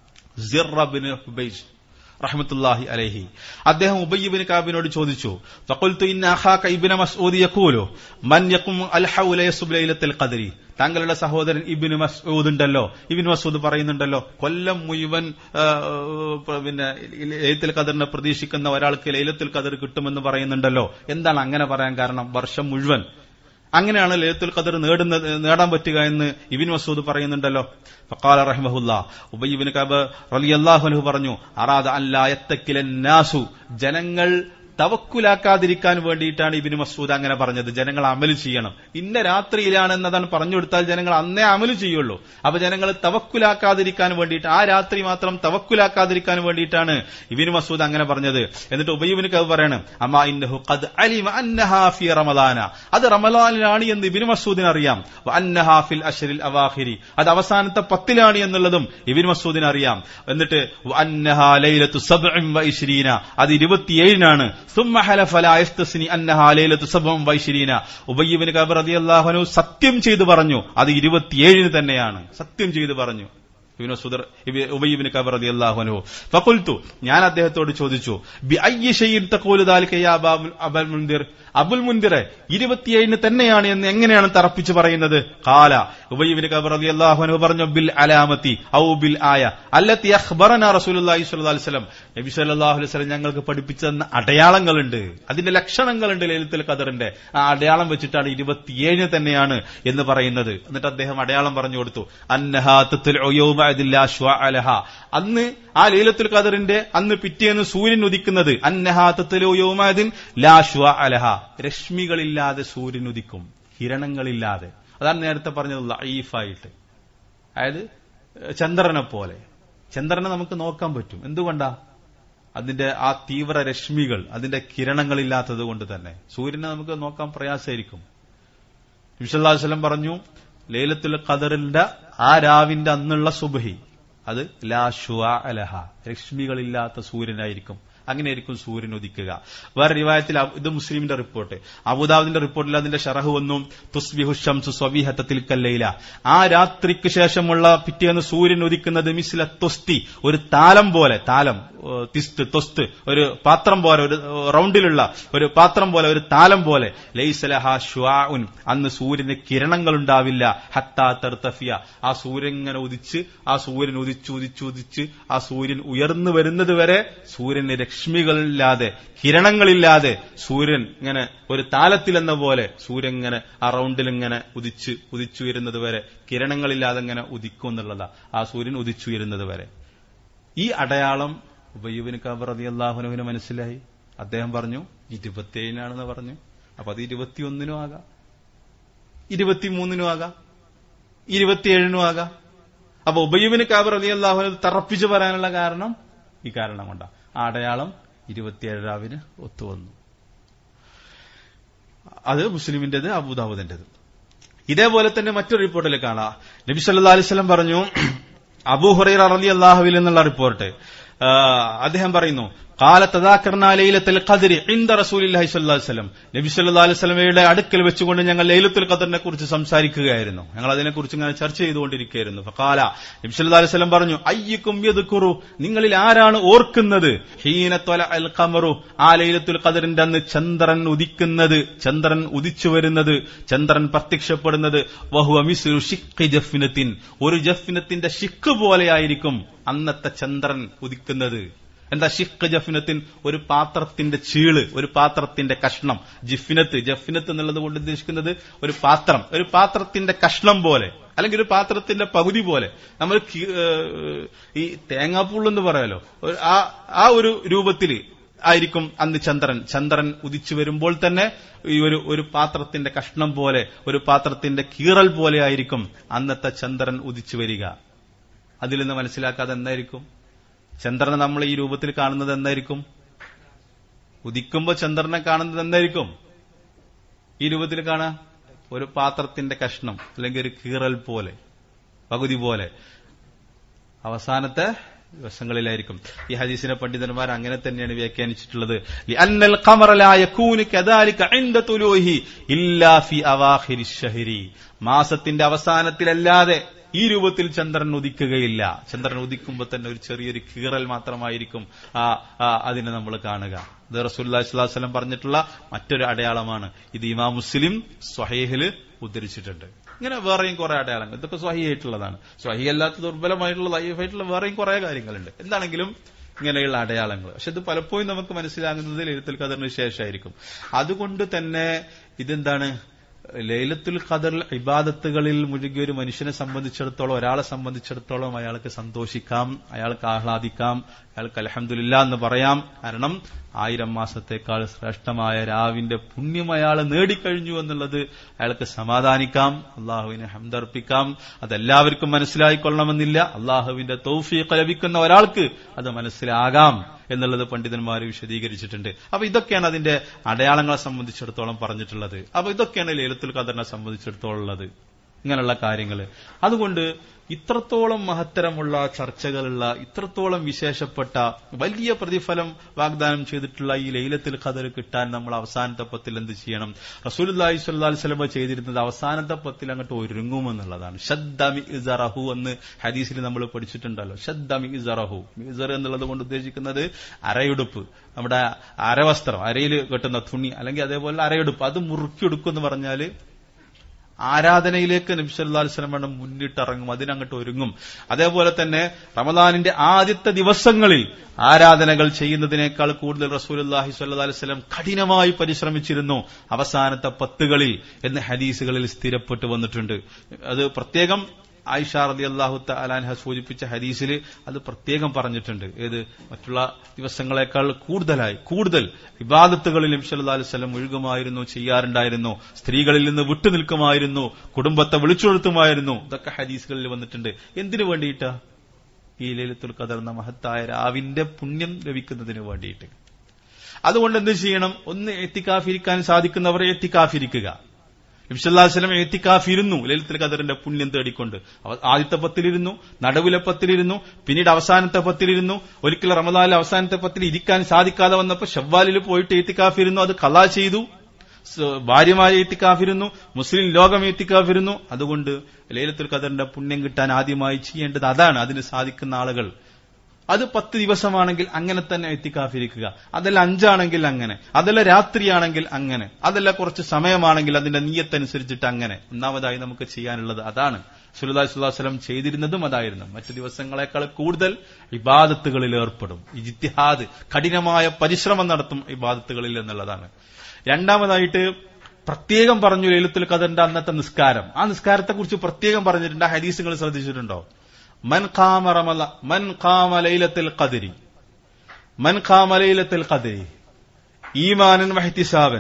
സിറബിന് ഹുബൈഷ് റഹ്മത്തുല്ലാഹി അലൈഹി അദ്ദേഹം ഉബയ്യബിന് കാബിനോട് ചോദിച്ചു ഫഖുൽതു ഇന്ന അഖാക ഇബ്നു മസ്ഊദ് യഖൂലു മൻ യഖും അൽ ഹൗല യസ്ബു ലൈലത്തുൽ ഖദ്രി താങ്കളുടെ സഹോദരൻ ഇബ്നു മസ്ഊദ് ഉണ്ടല്ലോ ഇബ്നു മസ്ഊദ് പറയുന്നുണ്ടല്ലോ കൊല്ലം മുഴുവൻ ആ, പിന്നെ ലൈലത്തുൽ ഖദറിനെ പ്രതീക്ഷിക്കുന്ന ഒരാൾക്ക് ലൈലത്തുൽ ഖദർ കിട്ടുമെന്ന് പറയുന്നുണ്ടല്ലോ എന്താണ് അങ്ങനെ പറയാൻ കാരണം വർഷം മുഴുവൻ അങ്ങനെയാണ് ലൈലത്തുൽ ഖദർ നേടുന്നത് നേടാൻ പറ്റുക എന്ന് ഇബിൻ മസൂദ് പറയുന്നുണ്ടല്ലോ ഫഖാല റഹ്മഹുല്ല ഉബയ്യബിൻ കബ് റളിയല്ലാഹു അൻഹു പറഞ്ഞു അറാദ അല്ലാ യത്തക്കിലൻ നാസു ജനങ്ങൾ തവക്കുലാക്കാതിരിക്കാൻ വേണ്ടിയിട്ടാണ് ഇബിന് മസൂദ് അങ്ങനെ പറഞ്ഞത് ജനങ്ങൾ അമല് ചെയ്യണം ഇന്ന രാത്രിയിലാണ് എന്നതാണ് പറഞ്ഞു കൊടുത്താൽ ജനങ്ങൾ അന്നേ അമല് ചെയ്യുള്ളൂ അപ്പൊ ജനങ്ങൾ തവക്കുലാക്കാതിരിക്കാൻ വേണ്ടിയിട്ട് ആ രാത്രി മാത്രം തവക്കുലാക്കാതിരിക്കാൻ വേണ്ടിയിട്ടാണ് ഇബിന് മസൂദ് അങ്ങനെ പറഞ്ഞത് എന്നിട്ട് ഉബയ്യബിന് കവ് പറയണം അമ്മാ ഇന്നഹു ഖദ് അലിമ അന്നഹാ ഫി റമദാന അത് റമദാനിലാണ് എന്ന് ഇബിന് മസൂദിന് അറിയാം വ അന്നഹാ ഫിൽ അഷറിൽ അവാഹിരി അത് അവസാനത്തെ പത്തിലാണ് എന്നുള്ളതും ഇബിൻ മസൂദിന് അറിയാം എന്നിട്ട് വ അന്നഹാ ലൈലത്തു സബ്ഇൻ വ ഇശ്രീന അത് ഇരുപത്തിയേഴിനാണ് സുമ്മ ഹലഫ ലാ യസ്തസ്നി അന്നഹാ ലൈലത്തു സബ്ഇൻ വ ഇശ്രീന ഉബയ്യ് ഇബ്നു കഅബ് റളിയല്ലാഹു അൻഹു സത്യം ചെയ്തു പറഞ്ഞു അത് ഇരുപത്തിയേഴിന് തന്നെയാണ് സത്യം ചെയ്തു പറഞ്ഞു ഇബ്നു സുദർ ഇബ്- ഉബയ്യ് ഇബ്നു കഅബ് റളിയല്ലാഹു അൻഹു ഫഖുൽതു ഞാൻ അദ്ദേഹത്തോട് ചോദിച്ചു ബി അയ്യി ഷൈഇൻ തഖൂലു ദാലിക യാ അബാ- അബൽ മുൻദിർ അബുൽ മുൻദിറെ ഇരുപത്തിയേഴിന് തന്നെയാണ് എന്ന് എങ്ങനെയാണ് തറപ്പിച്ച് പറയുന്നത് കാല ഉബയ്യബിന് കബർ റളിയല്ലാഹു അൻഹു പറഞ്ഞു ബിൽ അലാമത്തി ഔ ബിൽ ആയ അല്ലത്തി അഖ്ബറന റസൂലുള്ളാഹി സ്വല്ലല്ലാഹു അലൈഹി വസല്ലം നബി സല്ലല്ലാഹു അലൈഹി വസല്ലം ഞങ്ങൾക്ക് പഠിപ്പിച്ചു തന്ന അടയാളങ്ങളുണ്ട് അതിന്റെ ലക്ഷണങ്ങളുണ്ട് ലലിത്തുൽ ഖദറിന്റെ ആ അടയാളം വെച്ചിട്ടാണ് ഇരുപത്തിയേഴിന് തന്നെയാണ് എന്ന് പറയുന്നത് എന്നിട്ട് അദ്ദേഹം അടയാളം പറഞ്ഞു കൊടുത്തു അന്നഹാ തത്ലുഉ യൗമ ഇദില്ലാ ശുഅലഹ അന്ന് ആ ലൈലത്തുൽ ഖദറിന്റെ അന്ന് പിറ്റേന്ന് സൂര്യൻ ഉദിക്കുന്നത് അന്നഹാ തത്ലുഉ യൗമ ഇദിൻ ലാ ശുഅലഹ രശ്മികളില്ലാതെ സൂര്യൻ ഉദിക്കും കിരണങ്ങളില്ലാതെ അതാണ് നേരത്തെ പറഞ്ഞത് ലൈഫായിട്ട് അതായത് ഏഹ്, ചന്ദ്രനെ പോലെ ചന്ദ്രനെ നമുക്ക് നോക്കാൻ പറ്റും എന്തുകൊണ്ടാ അതിന്റെ ആ തീവ്ര രശ്മികൾ അതിന്റെ കിരണങ്ങളില്ലാത്തത് കൊണ്ട് തന്നെ സൂര്യനെ നമുക്ക് നോക്കാൻ പ്രയാസമായിരിക്കും വിശ്വല്ലാസ്ലം പറഞ്ഞു ലൈലത്തുൽ ഖദറിന്റെ ആ രാവിന്റെ അന്നുള്ള സുബഹി അത് ലാ ഷുആ അലഹ രശ്മികളില്ലാത്ത സൂര്യനായിരിക്കും അങ്ങനെയായിരിക്കും സൂര്യൻ ഉദിക്കുക വേറെ റിവായത്തിൽ അബ്- ഇത് മുസ്ലിമിന്റെ റിപ്പോർട്ട് അബുദാബിന്റെ റിപ്പോർട്ടിൽ അതിന്റെ ഷറഹ് വന്നു തുസ്ബിഹു ഷംസു സ്വബീഹത്തിൽ കല്ലയില ആ രാത്രിക്ക് ശേഷമുള്ള പിറ്റേന്ന് സൂര്യൻ ഉദിക്കുന്നത് മിസ്ല തൊസ്തി ഒരു താലം പോലെ താലം ഏഹ്, തിസ്ത് തൊസ്ത് ഒരു പാത്രം പോലെ ഒരു ഏഹ്, റൗണ്ടിലുള്ള ഒരു പാത്രം പോലെ ഒരു താലം പോലെ ലൈസലഹ ഷ്വാഉൻ അന്ന് സൂര്യന് കിരണങ്ങൾ ഉണ്ടാവില്ല ഹത്താ തർത്തഫിയ ആ സൂര്യൻ ഇങ്ങനെ ഉദിച്ച് ആ സൂര്യൻ ഉദിച്ച് ഉദിച്ച് ഉദിച്ച് ആ സൂര്യൻ ഉയർന്നു വരുന്നത് വരെ സൂര്യന് രശ്മികളില്ലാതെ കിരണങ്ങളില്ലാതെ സൂര്യൻ ഇങ്ങനെ ഒരു താലത്തിലെന്ന പോലെ സൂര്യൻ ഇങ്ങനെ ആ റൗണ്ടിൽ ഇങ്ങനെ ഉദിച്ച് ഉദിച്ചുയരുന്നത് വരെ കിരണങ്ങളില്ലാതെ ഇങ്ങനെ ഉദിക്കും എന്നുള്ളതാ ആ സൂര്യൻ ഉദിച്ചുയരുന്നത് വരെ ഈ അടയാളം ഉബയ്യുബിന് കബർ അതി അള്ളാഹുനുവിന് മനസ്സിലായി അദ്ദേഹം പറഞ്ഞു ഇരുപത്തിയേഴിനാണെന്ന് പറഞ്ഞു അപ്പൊ അത് ഇരുപത്തിയൊന്നിനും ആകാം ഇരുപത്തിമൂന്നിനും ആകാം ഇരുപത്തിയേഴിനും ആകാം അപ്പൊ ഉബയ്യുബിന് കാബർ അലി അള്ളാഹുന് തറപ്പിച്ചു പറയാനുള്ള കാരണം ഈ കാരണം കൊണ്ടാ ആ അടയാളം ഇരുപത്തിയേഴ് രാവിന് ഒത്തുവന്നു അത് മുസ്ലിമിന്റേത് അബുദാബുദിന്റേത് ഇതേപോലെ തന്നെ മറ്റൊരു റിപ്പോർട്ടിൽ കാണാം നബി സല്ലാ അലിസ്ലം പറഞ്ഞു അബൂ ഹുറൈറ റളി അള്ളാഹുവിൽ എന്നുള്ള റിപ്പോർട്ട് ആ, അദ്ദേഹം പറയുന്നു കാല തദാക്കർന ലൈലത്തുൽ ഖദ്രി ഇൻദ റസൂലില്ലാഹി സ്വല്ലല്ലാഹു അലൈഹി വസല്ലം നബി സല്ലല്ലാഹു അലൈഹി വസല്ലമയുടെ അടുക്കൽ വെച്ചുകൊണ്ട് ഞങ്ങൾ ലൈലത്തുൽ ഖദറിനെ കുറിച്ച് സംസാരിക്കുകയായിരുന്നു ഞങ്ങൾ അതിനെക്കുറിച്ച് ഇങ്ങനെ ചർച്ച ചെയ്തുകൊണ്ടിരിക്കുകയായിരുന്നു ഫഖാല നബി സല്ലല്ലാഹു അലൈഹി വസല്ലം പറഞ്ഞു അയ്യക്കും യദ്കുറു നിങ്ങളിൽ ആരാണ് ഓർക്കുന്നത് ഹീന ത്വല അൽ ഖമറു ആ ലൈലത്തുൽ ഖദറിന്റെ അന്ന് ചന്ദ്രൻ ഉദിക്കുന്നത് ചന്ദ്രൻ ഉദിച്ചു വരുന്നത് ചന്ദ്രൻ പ്രത്യക്ഷപ്പെടുന്നത് വഹുവ മിസ്ലു ഷിഖ് ജഫ്നത്തിൻ ഒരു ജഫ്നത്തിന്റെ ഷിക്ക് പോലെയായിരിക്കും അന്നത്തെ ചന്ദ്രൻ ഉദിക്കുന്നത് എന്താ ഷിഖ് ജഫിനത്തിൻ ഒരു പാത്രത്തിന്റെ ചീള് ഒരു പാത്രത്തിന്റെ കഷ്ണം ജിഫിനത്ത് ജഫിനത്ത് എന്നുള്ളത് കൊണ്ട് ഉദ്ദേശിക്കുന്നത് ഒരു പാത്രം ഒരു പാത്രത്തിന്റെ കഷ്ണം പോലെ അല്ലെങ്കിൽ ഒരു പാത്രത്തിന്റെ പകുതി പോലെ നമ്മൾ കി- ഏഹ് ഈ തേങ്ങാപ്പുള്ളെന്ന് പറയാലോ ഒരു- ആ ആ ഒരു രൂപത്തിൽ ആയിരിക്കും അന്ന് ചന്ദ്രൻ ചന്ദ്രൻ ഉദിച്ചു വരുമ്പോൾ തന്നെ ഈ ഒരു ഒരു പാത്രത്തിന്റെ കഷ്ണം പോലെ ഒരു പാത്രത്തിന്റെ കീറൽ പോലെ ആയിരിക്കും അന്നത്തെ ചന്ദ്രൻ ഉദിച്ചു വരിക അതിൽ നിന്ന് മനസ്സിലാക്കാതെ എന്തായിരിക്കും ചന്ദ്രനെ നമ്മൾ ഈ രൂപത്തിൽ കാണുന്നത് എന്തായിരിക്കും ഉദിക്കുമ്പോ ചന്ദ്രനെ കാണുന്നത് എന്തായിരിക്കും ഈ രൂപത്തിൽ കാണാം ഒരു പാത്രത്തിന്റെ കഷ്ണം അല്ലെങ്കിൽ ഒരു കീറൽ പോലെ പകുതി പോലെ അവസാനത്തെ ദിവസങ്ങളിലായിരിക്കും ഈ ഹദീസിനെ പണ്ഡിതന്മാർ അങ്ങനെ തന്നെയാണ് വ്യാഖ്യാനിച്ചിട്ടുള്ളത് ലിഅന്നൽ ഖമറ ലാ യകൂനു കദാലിക ഇൻദ തുലൂഹി ഇല്ലാ ഫി അവാഖിരി ശഹരി മാസത്തിന്റെ അവസാനത്തിലല്ലാതെ ഈ രൂപത്തിൽ ചന്ദ്രൻ ഉദിക്കുകയില്ല ചന്ദ്രൻ ഉദിക്കുമ്പോൾ തന്നെ ഒരു ചെറിയൊരു കീറൽ മാത്രമായിരിക്കും ആ ആ, അതിനെ നമ്മൾ കാണുക ഇത് റസൂല്ലി സ്വലാസ്ലം പറഞ്ഞിട്ടുള്ള മറ്റൊരു അടയാളമാണ് ഇത് ഇമാ മുസ്ലിം സ്വഹേഹില് ഉദ്ധരിച്ചിട്ടുണ്ട് ഇങ്ങനെ വേറെയും കുറെ അടയാളങ്ങൾ ഇതൊക്കെ സ്വഹിയായിട്ടുള്ളതാണ് സ്വഹി അല്ലാത്ത ദുർബലമായിട്ടുള്ള ലൈഫായിട്ടുള്ള വേറെയും കുറെ കാര്യങ്ങളുണ്ട് എന്താണെങ്കിലും ഇങ്ങനെയുള്ള അടയാളങ്ങൾ പക്ഷെ ഇത് പലപ്പോഴും നമുക്ക് മനസ്സിലാകുന്നത് ലൈലത്തുൽ ഖദറിന് ശേഷമായിരിക്കും അതുകൊണ്ട് തന്നെ ഇതെന്താണ് ലൈലത്തുൽ ഖദർ ഇബാദത്തുകളിൽ മുഴുകിയ ഒരു മനുഷ്യനെ സംബന്ധിച്ചിടത്തോളം ഒരാളെ സംബന്ധിച്ചിടത്തോളം അയാൾക്ക് സന്തോഷിക്കാം അയാൾക്ക് ആഹ്ലാദിക്കാം അയാൾക്ക് അലഹമില്ല എന്ന് പറയാം കാരണം ആയിരം മാസത്തേക്കാൾ ശ്രേഷ്ഠമായ രാവിന്റെ പുണ്യം അയാൾ നേടിക്കഴിഞ്ഞു എന്നുള്ളത് അയാൾക്ക് സമാധാനിക്കാം അള്ളാഹുവിനെ ഹംദർപ്പിക്കാം അതെല്ലാവർക്കും മനസ്സിലായിക്കൊള്ളണമെന്നില്ല അള്ളാഹുവിന്റെ തൗഫീഖ് ലഭിക്കുന്ന ഒരാൾക്ക് അത് മനസ്സിലാകാം എന്നുള്ളത് പണ്ഡിതന്മാർ വിശദീകരിച്ചിട്ടുണ്ട് അപ്പൊ ഇതൊക്കെയാണ് അതിന്റെ അടയാളങ്ങളെ സംബന്ധിച്ചിടത്തോളം പറഞ്ഞിട്ടുള്ളത് അപ്പൊ ഇതൊക്കെയാണ് ലേലത്തുൽ ഖദറിനെ സംബന്ധിച്ചിടത്തോളം ഉള്ളത് ഇങ്ങനെയുള്ള കാര്യങ്ങൾ അതുകൊണ്ട് ഇത്രത്തോളം മഹത്തരമുള്ള ചർച്ചകളുള്ള ഇത്രത്തോളം വിശേഷപ്പെട്ട വലിയ പ്രതിഫലം വാഗ്ദാനം ചെയ്തിട്ടുള്ള ഈ ലൈലത്തിൽ ഖദർ കിട്ടാൻ നമ്മൾ അവസാനത്തെ പത്തിൽ എന്ത് ചെയ്യണം റസൂലി സ്വല്ലാ സ്വലമ ചെയ്തിരുന്നത് അവസാനത്തെ പത്തിൽ അങ്ങോട്ട് ഒരുങ്ങുമെന്നുള്ളതാണ് ഷദ്ദമി ഇസറഹു എന്ന് ഹദീസിൽ നമ്മൾ പഠിച്ചിട്ടുണ്ടല്ലോ ഷദ്ദമി ഇസറഹു മിസർ എന്നുള്ളത് കൊണ്ട് ഉദ്ദേശിക്കുന്നത് അരയുടുപ്പ് നമ്മുടെ അരവസ്ത്രം അരയിൽ കെട്ടുന്ന തുണി അല്ലെങ്കിൽ അതേപോലെ അരയുടുപ്പ് അത് മുറുക്കിയെടുക്കും എന്ന് പറഞ്ഞാല് ആരാധനയിലേക്ക് നബ്സല്ലാസ്ലമണം മുന്നിട്ടിറങ്ങും അതിനങ്ങോട്ട് ഒരുങ്ങും അതേപോലെ തന്നെ റമദാനിന്റെ ആദ്യത്തെ ദിവസങ്ങളിൽ ആരാധനകൾ ചെയ്യുന്നതിനേക്കാൾ കൂടുതൽ റസൂലി സ്വല്ലാ വസ്ലം കഠിനമായി പരിശ്രമിച്ചിരുന്നു അവസാനത്തെ പത്തുകളിൽ എന്ന് ഹദീസുകളിൽ സ്ഥിരപ്പെട്ടു വന്നിട്ടുണ്ട് അത് പ്രത്യേകം ആയിഷ റതി അള്ളാഹു അലാൻഹ സൂചിപ്പിച്ച ഹദീസിൽ അത് പ്രത്യേകം പറഞ്ഞിട്ടുണ്ട് ഏത് മറ്റുള്ള ദിവസങ്ങളെക്കാൾ കൂടുതലായി കൂടുതൽ ഇബാദത്തുകളിൽ നബ്സല്ലാ അലുസല്ലം ഒഴുകുമായിരുന്നു ചെയ്യാറുണ്ടായിരുന്നു സ്ത്രീകളിൽ നിന്ന് വിട്ടുനിൽക്കുമായിരുന്നു കുടുംബത്തെ വിളിച്ചുകൊടുത്തുമായിരുന്നു ഇതൊക്കെ ഹദീസുകളിൽ വന്നിട്ടുണ്ട് എന്തിനു വേണ്ടിയിട്ടാ ഈ ലലിത്തുൽ കദർന്ന മഹത്തായ രാവിന്റെ പുണ്യം ലഭിക്കുന്നതിന് വേണ്ടിയിട്ട് അതുകൊണ്ട് എന്ത് ചെയ്യണം ഒന്ന് എത്തിക്കാഫിരിക്കാൻ സാധിക്കുന്നവർ എത്തിക്കാഫിരിക്കുക നബ്സല്ലാസ്ലം എത്തിക്കാഫിരുന്നു ലലിത്തുൽ ഖദറിന്റെ പുണ്യം തേടിക്കൊണ്ട് അവ- ആദ്യത്തെ പത്തിലിരുന്നു നടുവിലെ പത്തിലിരുന്നു പിന്നീട് അവസാനത്തെ പത്തിലിരുന്നു ഒരിക്കൽ റമദാനിലെ അവസാനത്തെ പത്തിൽ ഇരിക്കാൻ സാധിക്കാതെ വന്നപ്പോൾ ഷവ്വാലിൽ പോയിട്ട് എത്തിക്കാഫിരുന്നു അത് കലാ ചെയ്തു സ് ഭാര്യമായ എത്തിക്കാഫിരുന്നു മുസ്ലിം ലോകം എത്തിക്കാഫിരുന്നു അതുകൊണ്ട് ലൈലത്തുൽ ഖദറിന്റെ പുണ്യം കിട്ടാൻ ആദ്യമായി ചെയ്യേണ്ടത് അതാണ് അതിന് സാധിക്കുന്ന ആളുകൾ അത് പത്ത് ദിവസമാണെങ്കിൽ അങ്ങനെ തന്നെ എത്തിക്കാഫിരിക്കുക അതല്ല അഞ്ചാണെങ്കിൽ അങ്ങനെ അതല്ല രാത്രിയാണെങ്കിൽ അങ്ങനെ അതല്ല കുറച്ച് സമയമാണെങ്കിൽ അതിന്റെ നീയത്തനുസരിച്ചിട്ട് അങ്ങനെ ഒന്നാമതായി നമുക്ക് ചെയ്യാനുള്ളത് അതാണ് സുലതാ സുല്ലാസ്ലം ചെയ്തിരുന്നതും അതായിരുന്നു മറ്റു ദിവസങ്ങളെക്കാൾ കൂടുതൽ ഇബാദത്തുകളിൽ ഏർപ്പെടും ഇജിത്തിഹാദ് കഠിനമായ പരിശ്രമം നടത്തും ഇബാദത്തുകളിൽ എന്നുള്ളതാണ് രണ്ടാമതായിട്ട് പ്രത്യേകം പറഞ്ഞു ലൈലത്തുൽ ഖദറിന്റെ അന്നത്തെ നിസ്കാരം ആ നിസ്കാരത്തെക്കുറിച്ച് പ്രത്യേകം പറഞ്ഞിട്ടുണ്ട് ആ ഹദീസുകൾ ശ്രദ്ധിച്ചിട്ടുണ്ടോ മൻ ഖാമ റമല മൻ ഖാമ ലൈലത്തുൽ ഖദരി മൻ ഖാമ ലൈലത്തുൽ ഖദരി ഈമാനൻ വഹ്തിസാബൻ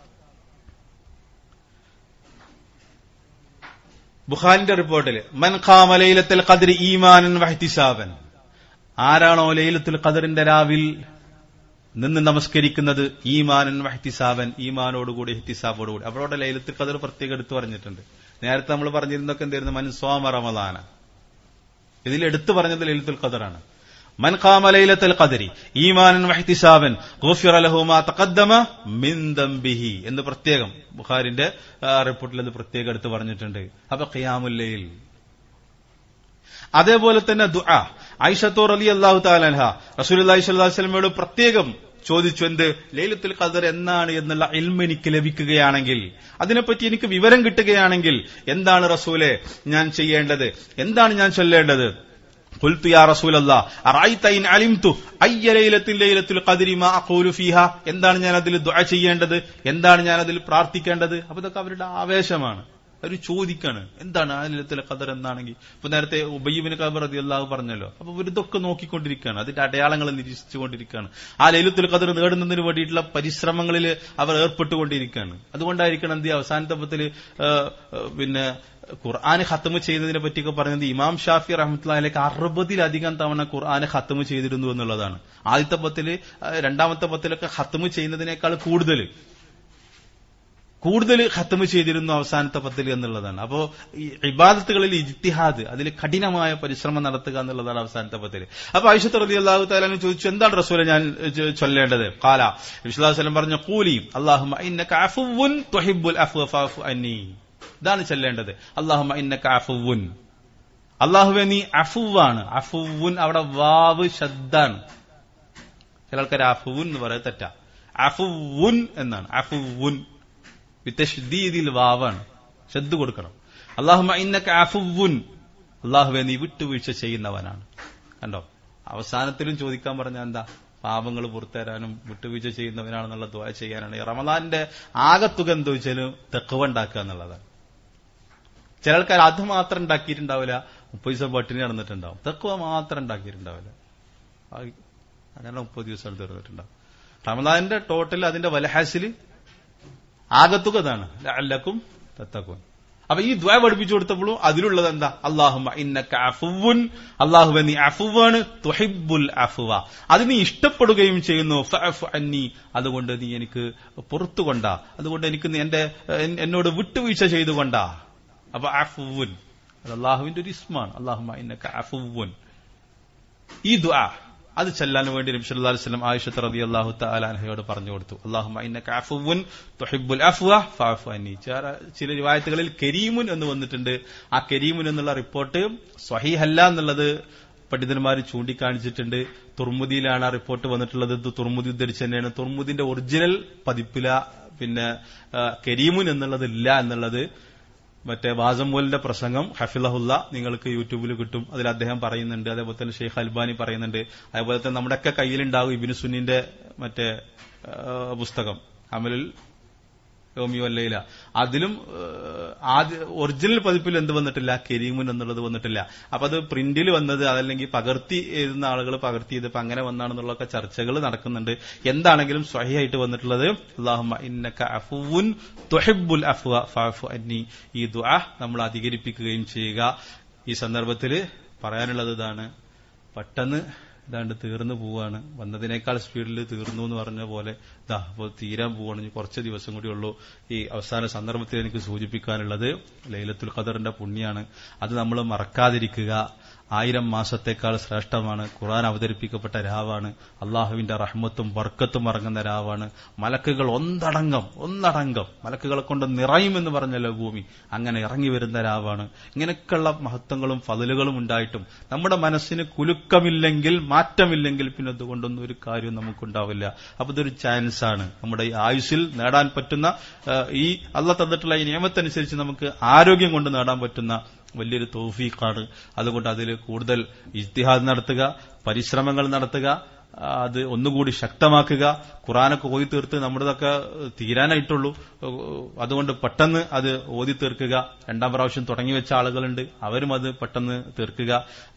ബുഖാരിന്റെ റിപ്പോർട്ടിൽ മൻ ഖാമ ലൈലത്തുൽ ഖദരി ഈമാനൻ വഹ്തിസാബൻ ആരാണോ ലൈലത്തുൽ ഖദറിന്റെ രാവിൽ നിന്ന് നമസ്കരിക്കുന്നത് ഈമാനൻ വഹ്തിസാബൻ ഈമാനോടുകൂടി എഹ്തിസാബോടുകൂടി അവരോട് ലൈലത്തുൽ ഖദർ പ്രത്യേകം എടുത്തു പറഞ്ഞിട്ടുണ്ട് നേരത്തെ നമ്മൾ പറഞ്ഞിരുന്നൊക്കെ എന്തായിരുന്നു മൻ സ്വാമ റമദാന ഇതിൽ എടുത്തു പറഞ്ഞത് ലൈലത്തുൽ ഖദറാണ് മൻ ഖാമ ലൈലത്തുൽ ഖദരി ഈമാനൻ വഹ്തിസാബൻ ഗുഫിറ ലഹു മാ തഖദ്ദമ മിൻ ദംബിഹി എന്ന് പ്രത്യേകം ബുഖാരിന്റെ ആ, റിപ്പോർട്ടിൽ അത് പ്രത്യേകം എടുത്തു പറഞ്ഞിട്ടുണ്ട് അപ്പൊ ഖിയാമുൽ ലൈൽ അതേപോലെ തന്നെ ദുആ ഐഷത്തോർ അലി അള്ളാഹു താലൻഹ റസൂലി സ്വല്ലല്ലാഹു അലൈഹി വസല്ലമയോട് പ്രത്യേകം ചോദിച്ചു എന്ത് ലൈലത്തുൽ ഖദർ എന്നാണ് എന്നുള്ള ഇൽമ എനിക്ക് ലഭിക്കുകയാണെങ്കിൽ അതിനെപ്പറ്റി എനിക്ക് വിവരം കിട്ടുകയാണെങ്കിൽ എന്താണ് റസൂലെ ഞാൻ ചെയ്യേണ്ടത് എന്താണ് ഞാൻ ചൊല്ലേണ്ടത് قلت يا رسول الله أرأيت إن علمت أي ليلة ليلة القدر ما أقول فيها എന്താണ് ഞാൻ അതിൽ ദുആ ചെയ്യേണ്ടത് എന്താണ് ഞാൻ അതിൽ പ്രാർത്ഥിക്കേണ്ടത് അപ്പൊ ഇതൊക്കെ അവരുടെ ആവേശമാണ് അവർ ചോദിക്കാണ് എന്താണ് ആ ലൈലത്തുൽ ഖദർ എന്നാണെങ്കിൽ ഇപ്പൊ നേരത്തെ ഉബയ്യബിന് ഖബർ അതി അള്ളാഹു പറഞ്ഞല്ലോ അപ്പൊ ഇവരിതൊക്കെ നോക്കിക്കൊണ്ടിരിക്കുകയാണ് അതിന്റെ അടയാളങ്ങൾ നിരീക്ഷിച്ചുകൊണ്ടിരിക്കുകയാണ് ആ ലൈലത്തുൽ ഖദർ നേടുന്നതിന് വേണ്ടിയിട്ടുള്ള പരിശ്രമങ്ങളിൽ അവർ ഏർപ്പെട്ടുകൊണ്ടിരിക്കുകയാണ് അതുകൊണ്ടായിരിക്കണം എന്ത് ചെയ്യുക അവസാനത്തെ പത്തില് പിന്നെ ഖുർആൻ ഖത്തമ് ചെയ്യുന്നതിനെ പറ്റിയൊക്കെ പറഞ്ഞത് ഇമാം ഷാഫി റഹ്മത്തുള്ളാഹിലേക്ക് അറുപതിലധികം തവണ ഖുർആൻ ഖത്തമ് ചെയ്തിരുന്നു എന്നുള്ളതാണ് ആദ്യത്തെ പത്തില് രണ്ടാമത്തെ പത്തിലൊക്കെ ഖത്തമ് ചെയ്യുന്നതിനേക്കാൾ കൂടുതൽ കൂടുതൽ ഖത്തമ് ചെയ്തിരുന്നു അവസാനത്തെ പത്തിൽ എന്നുള്ളതാണ് അപ്പോ ഈ ഇബാദത്തുകളിൽ ഇജ്തിഹാദ് അതിൽ കഠിനമായ പരിശ്രമം നടത്തുക എന്നുള്ളതാണ് അവസാനത്തെ പത്തിൽ അപ്പൊ ഐഷത്ത് റതി അള്ളാഹു താലാനും ചോദിച്ചു എന്താണ് റസൂലെ ഞാൻ ചൊല്ലേണ്ടത് കാല വിശ്വാസം പറഞ്ഞ കൂലി അള്ളാഹു ഇതാണ് ചെല്ലേണ്ടത് അള്ളാഹു ഇന്നക അഫുവുൻ അള്ളാഹുവെ നീ അഫുവാണ് അഫുവുൻ അവിടെ വാവ് ശബ്ദാണ് ചില ആൾക്കാർ അഫുവുൻ എന്ന് പറയാൻ തെറ്റാ അഫുവുൻ എന്നാണ് അഫുവുൻ വിത്തഷ്ദീദിൽ വാവാണ് ശ്രദ്ധ കൊടുക്കണം അള്ളാഹുമ ഇന്നക അഫുവുൻ അള്ളാഹുവെ നീ വിട്ടുവീഴ്ച ചെയ്യുന്നവനാണ് കണ്ടോ അവസാനത്തിലും ചോദിക്കാൻ പറഞ്ഞ എന്താ പാപങ്ങൾ പുറത്തുതരാനും വിട്ടുവീഴ്ച ചെയ്യുന്നവനാണെന്നുള്ള ദ്വാ ചെയ്യാനാണ് റമദാന്റെ ആകത്തുക എന്താ വെച്ചാലും തെക്കവ ഉണ്ടാക്കുക എന്നുള്ളതാണ് ചില ആൾക്കാർ അത് മാത്രം ഉണ്ടാക്കിയിട്ടുണ്ടാവില്ല മുപ്പത് ദിവസം പട്ടിണി നടന്നിട്ടുണ്ടാവും തെക്കുവ മാത്രം ഉണ്ടാക്കിയിട്ടുണ്ടാവില്ല അങ്ങനെ മുപ്പത് ദിവസം തീർന്നിട്ടുണ്ടാവും റമദാന്റെ ടോട്ടൽ അതിന്റെ വലഹാസിൽ ആകത്തുക അതാണ് അല്ലക്കും തത്തക്കും അപ്പൊ ഈ ദ്വയ പഠിപ്പിച്ചു കൊടുത്തപ്പോഴും അതിലുള്ളത് എന്താ അള്ളാഹുമ ഇന്നക്ക അഫുവുൻ അള്ളാഹുവ നീ അഫുവാണ് തുഹിബുൽ അഫുവ അത് നീ ഇഷ്ടപ്പെടുകയും ചെയ്യുന്നു ഫഅഫ് അന്നി അതുകൊണ്ട് നീ എനിക്ക് പുറത്തുകൊണ്ടാ അതുകൊണ്ട് എനിക്ക് നീ എന്റെ എന്നോട് വിട്ടുവീഴ്ച ചെയ്തുകൊണ്ടാ അപ്പൊ അഫുവുൻ അത് അള്ളാഹുവിന്റെ ഒരു ഇസ്മാണ് അള്ളാഹുമ ഇന്നക്ക അഫുവുൻ ഈ ദ്വാ അത് ചെല്ലാൻ വേണ്ടി നബി സല്ലല്ലാഹു അലൈഹി വസല്ലം ആയിഷത്ത് റളിയല്ലാഹു തആല അൻഹയോട് പറഞ്ഞു കൊടുത്തു അല്ലാഹുമ്മ ഇന്നക അഫുവുൻ തുഹിബ്ബുൽ അഫ്വ ഫഅഫു അന്നി ചില റിവായത്തുകളിൽ കരീമുൻ എന്ന് വന്നിട്ടുണ്ട് ആ കരീമുൻ എന്നുള്ള റിപ്പോർട്ട് സ്വഹീഹല്ല എന്നുള്ളത് പണ്ഡിതന്മാർ ചൂണ്ടിക്കാണിച്ചിട്ടുണ്ട് തുർമുദിയിലാണ് ആ റിപ്പോർട്ട് വന്നിട്ടുള്ളത് ഇത് തുർമുദി ഉദ്ധരിച്ച് തന്നെയാണ് തുർമുദിന്റെ ഒറിജിനൽ പതിപ്പില പിന്നെ കരീമുൻ എന്നുള്ളത് ഇല്ല എന്നുള്ളത് മറ്റേ വാസമൂലിന്റെ പ്രസംഗം ഹഫിലഹുല്ല നിങ്ങൾക്ക് യൂട്യൂബിൽ കിട്ടും അതിൽ അദ്ദേഹം പറയുന്നുണ്ട് അതേപോലെ തന്നെ ഷെയ്ഖ് അൽബാനി പറയുന്നുണ്ട് അതേപോലെ തന്നെ നമ്മുടെയൊക്കെ കയ്യിലുണ്ടാകും ഇബിന് സുന്നിന്റെ മറ്റേ പുസ്തകം അമലുൽ യോമിയോ അല്ലയില അതിലും ആദ്യ ഒറിജിനൽ പതിപ്പിൽ എന്ത് വന്നിട്ടില്ല കരീമുൻ എന്നുള്ളത് വന്നിട്ടില്ല അപ്പൊ അത് പ്രിന്റിൽ വന്നത് അതല്ലെങ്കിൽ പകർത്തി എഴുതുന്ന ആളുകൾ പകർത്തി ചെയ്തപ്പോ അങ്ങനെ വന്നാണെന്നുള്ളൊക്കെ ചർച്ചകൾ നടക്കുന്നുണ്ട് എന്താണെങ്കിലും സ്വഹിയായിട്ട് വന്നിട്ടുള്ളത് അള്ളാഹുമ്മ ഇന്നക അഫുവുൻ തുഹിബുൽ അഫ്വ ഫഅഫു അന്നി ഈ ദുആ നമ്മൾ അധികരിപ്പിക്കുകയും ചെയ്യുക ഈ സന്ദർഭത്തിൽ പറയാനുള്ളത് ഇതാണ് പെട്ടെന്ന് ഇതാണ്ട് തീർന്നു പോവാണ് വന്നതിനേക്കാൾ സ്പീഡിൽ തീർന്നു എന്ന് പറഞ്ഞ പോലെ ഇതാ അപ്പോൾ തീരാൻ പോവാണ് ഇനി കുറച്ച് ദിവസം കൂടി ഉള്ളൂ ഈ അവസാന സന്ദർഭത്തിൽ എനിക്ക് സൂചിപ്പിക്കാനുള്ളത് ലൈലത്തുൽ ഖദറിന്റെ പുണ്യാണ് അത് നമ്മൾ മറക്കാതിരിക്കുക ആയിരം മാസത്തേക്കാൾ ശ്രേഷ്ഠമാണ് ഖുറാൻ അവതരിപ്പിക്കപ്പെട്ട രാവാണ് അള്ളാഹുവിന്റെ റഹ്മത്തും വർക്കത്തും ഇറങ്ങുന്ന രാവാണ് മലക്കുകൾ ഒന്നടങ്കം ഒന്നടങ്കം മലക്കുകളെ കൊണ്ട് നിറയുമെന്ന് പറഞ്ഞല്ലോ ഭൂമി അങ്ങനെ ഇറങ്ങി വരുന്ന രാവാണ് ഇങ്ങനെയൊക്കെയുള്ള മഹത്വങ്ങളും ഫതിലുകളും ഉണ്ടായിട്ടും നമ്മുടെ മനസ്സിന് കുലുക്കമില്ലെങ്കിൽ മാറ്റമില്ലെങ്കിൽ പിന്നെ അതുകൊണ്ടൊന്നും ഒരു കാര്യം നമുക്കുണ്ടാവില്ല അപ്പൊ ഇതൊരു ചാൻസ് ആണ് നമ്മുടെ ഈ ആയുസിൽ നേടാൻ പറ്റുന്ന ഈ അള്ള തന്നിട്ടുള്ള ഈ നിയമത്തനുസരിച്ച് നമുക്ക് ആരോഗ്യം കൊണ്ട് നേടാൻ പറ്റുന്ന വലിയൊരു തോഫീഖാണ് അതുകൊണ്ട് അതിൽ കൂടുതൽ ഇജ്തിഹാദ് നടത്തുക പരിശ്രമങ്ങൾ നടത്തുക അത് ഒന്നുകൂടി ശക്തമാക്കുക ഖുറാനൊക്കെ ഓതി തീർത്ത് നമ്മുടേതൊക്കെ തീരാനായിട്ടുള്ളൂ അതുകൊണ്ട് പെട്ടെന്ന് അത് ഓതി തീർക്കുക രണ്ടാം പ്രാവശ്യം തുടങ്ങി വെച്ച ആളുകളുണ്ട് അവരും അത് പെട്ടെന്ന് തീർക്കുക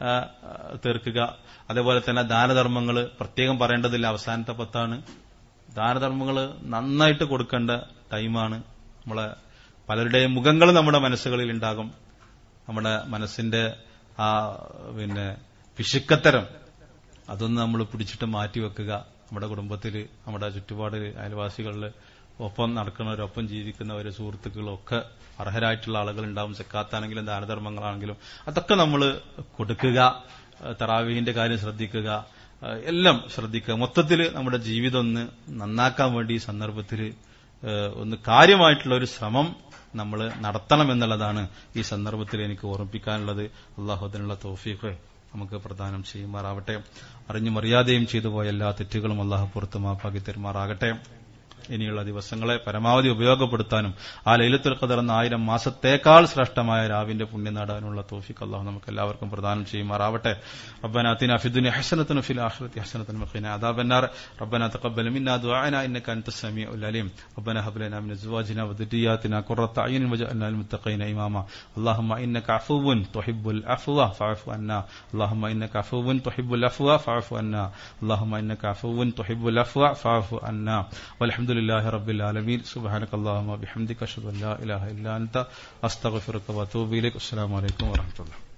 തീർക്കുക അതേപോലെ തന്നെ ദാനധർമ്മങ്ങൾ പ്രത്യേകം പറയേണ്ടതില്ല അവസാനത്തെ പത്താണ് ദാനധർമ്മങ്ങൾ നന്നായിട്ട് കൊടുക്കേണ്ട ടൈമാണ് നമ്മളെ പലരുടെയും മുഖങ്ങൾ നമ്മുടെ മനസ്സുകളിൽ ഉണ്ടാകും നമ്മുടെ മനസ്സിന്റെ ആ പിന്നെ പിശുക്കത്തരം അതൊന്ന് നമ്മൾ പിടിച്ചിട്ട് മാറ്റിവെക്കുക നമ്മുടെ കുടുംബത്തിൽ നമ്മുടെ ചുറ്റുപാടിൽ അയൽവാസികളിൽ ഒപ്പം നടക്കുന്നവരൊപ്പം ജീവിക്കുന്നവർ സുഹൃത്തുക്കളും ഒക്കെ അർഹരായിട്ടുള്ള ആളുകൾ ഉണ്ടാവും സെക്കാത്താണെങ്കിലും ദാനധർമ്മങ്ങളാണെങ്കിലും അതൊക്കെ നമ്മൾ കൊടുക്കുക തറാവീഹിന്റെ കാര്യം ശ്രദ്ധിക്കുക എല്ലാം ശ്രദ്ധിക്കുക മൊത്തത്തിൽ നമ്മുടെ ജീവിതം ഒന്ന് നന്നാക്കാൻ വേണ്ടി ഈ സന്ദർഭത്തിൽ ഒന്ന് കാര്യമായിട്ടുള്ള ഒരു ശ്രമം നമ്മൾ നടത്തണമെന്നുള്ളതാണ് ഈ സന്ദർഭത്തിൽ എനിക്ക് ഓർമ്മിപ്പിക്കാനുള്ളത് അള്ളാഹുദിനുള്ള തോഫീഖ് നമുക്ക് പ്രദാനം ചെയ്യുമാറാവട്ടെ അറിഞ്ഞും അറിയാതെയും ചെയ്തു പോയ എല്ലാ തെറ്റുകളും അള്ളാഹു പുറത്ത് മാപ്പാക്കി തരുമാറാകട്ടെ ഇനിയുള്ള ദിവസങ്ങളെ പരമാവധി ഉപയോഗപ്പെടുത്താനും ആ ലൈലത്തുൽ ഖദർ എന്ന ആയിരം മാസത്തേക്കാൾ ശ്രേഷ്ഠമായ രാവിന്റെ പുണ്യം നേടാനുള്ള തോഫിക്ക് അള്ളാഹു നമുക്ക് എല്ലാവർക്കും പ്രദാനം ചെയ്യുമാറാവട്ടെ ربنا اتنا في الدنيا حسنة وفي الآخرة حسنة وقنا عذاب النار ربنا تقبل منا دعاءنا إنك أنت السميع العليم ربنا هب لنا من أزواجنا وذرياتنا قرة أعين وجعلنا للمتقين إماما اللهم إنك عفو تحب العفو فاعف عنا اللهم إنك عفو تحب العفو فاعف عنا اللهم إنك عفو تحب العفو فاعف عنا والحمد لله رب العالمين سبحانك اللهم وبحمدك أشهد أن لا إله إلا أنت أستغفرك وأتوب إليك السلام عليكم ورحمة الله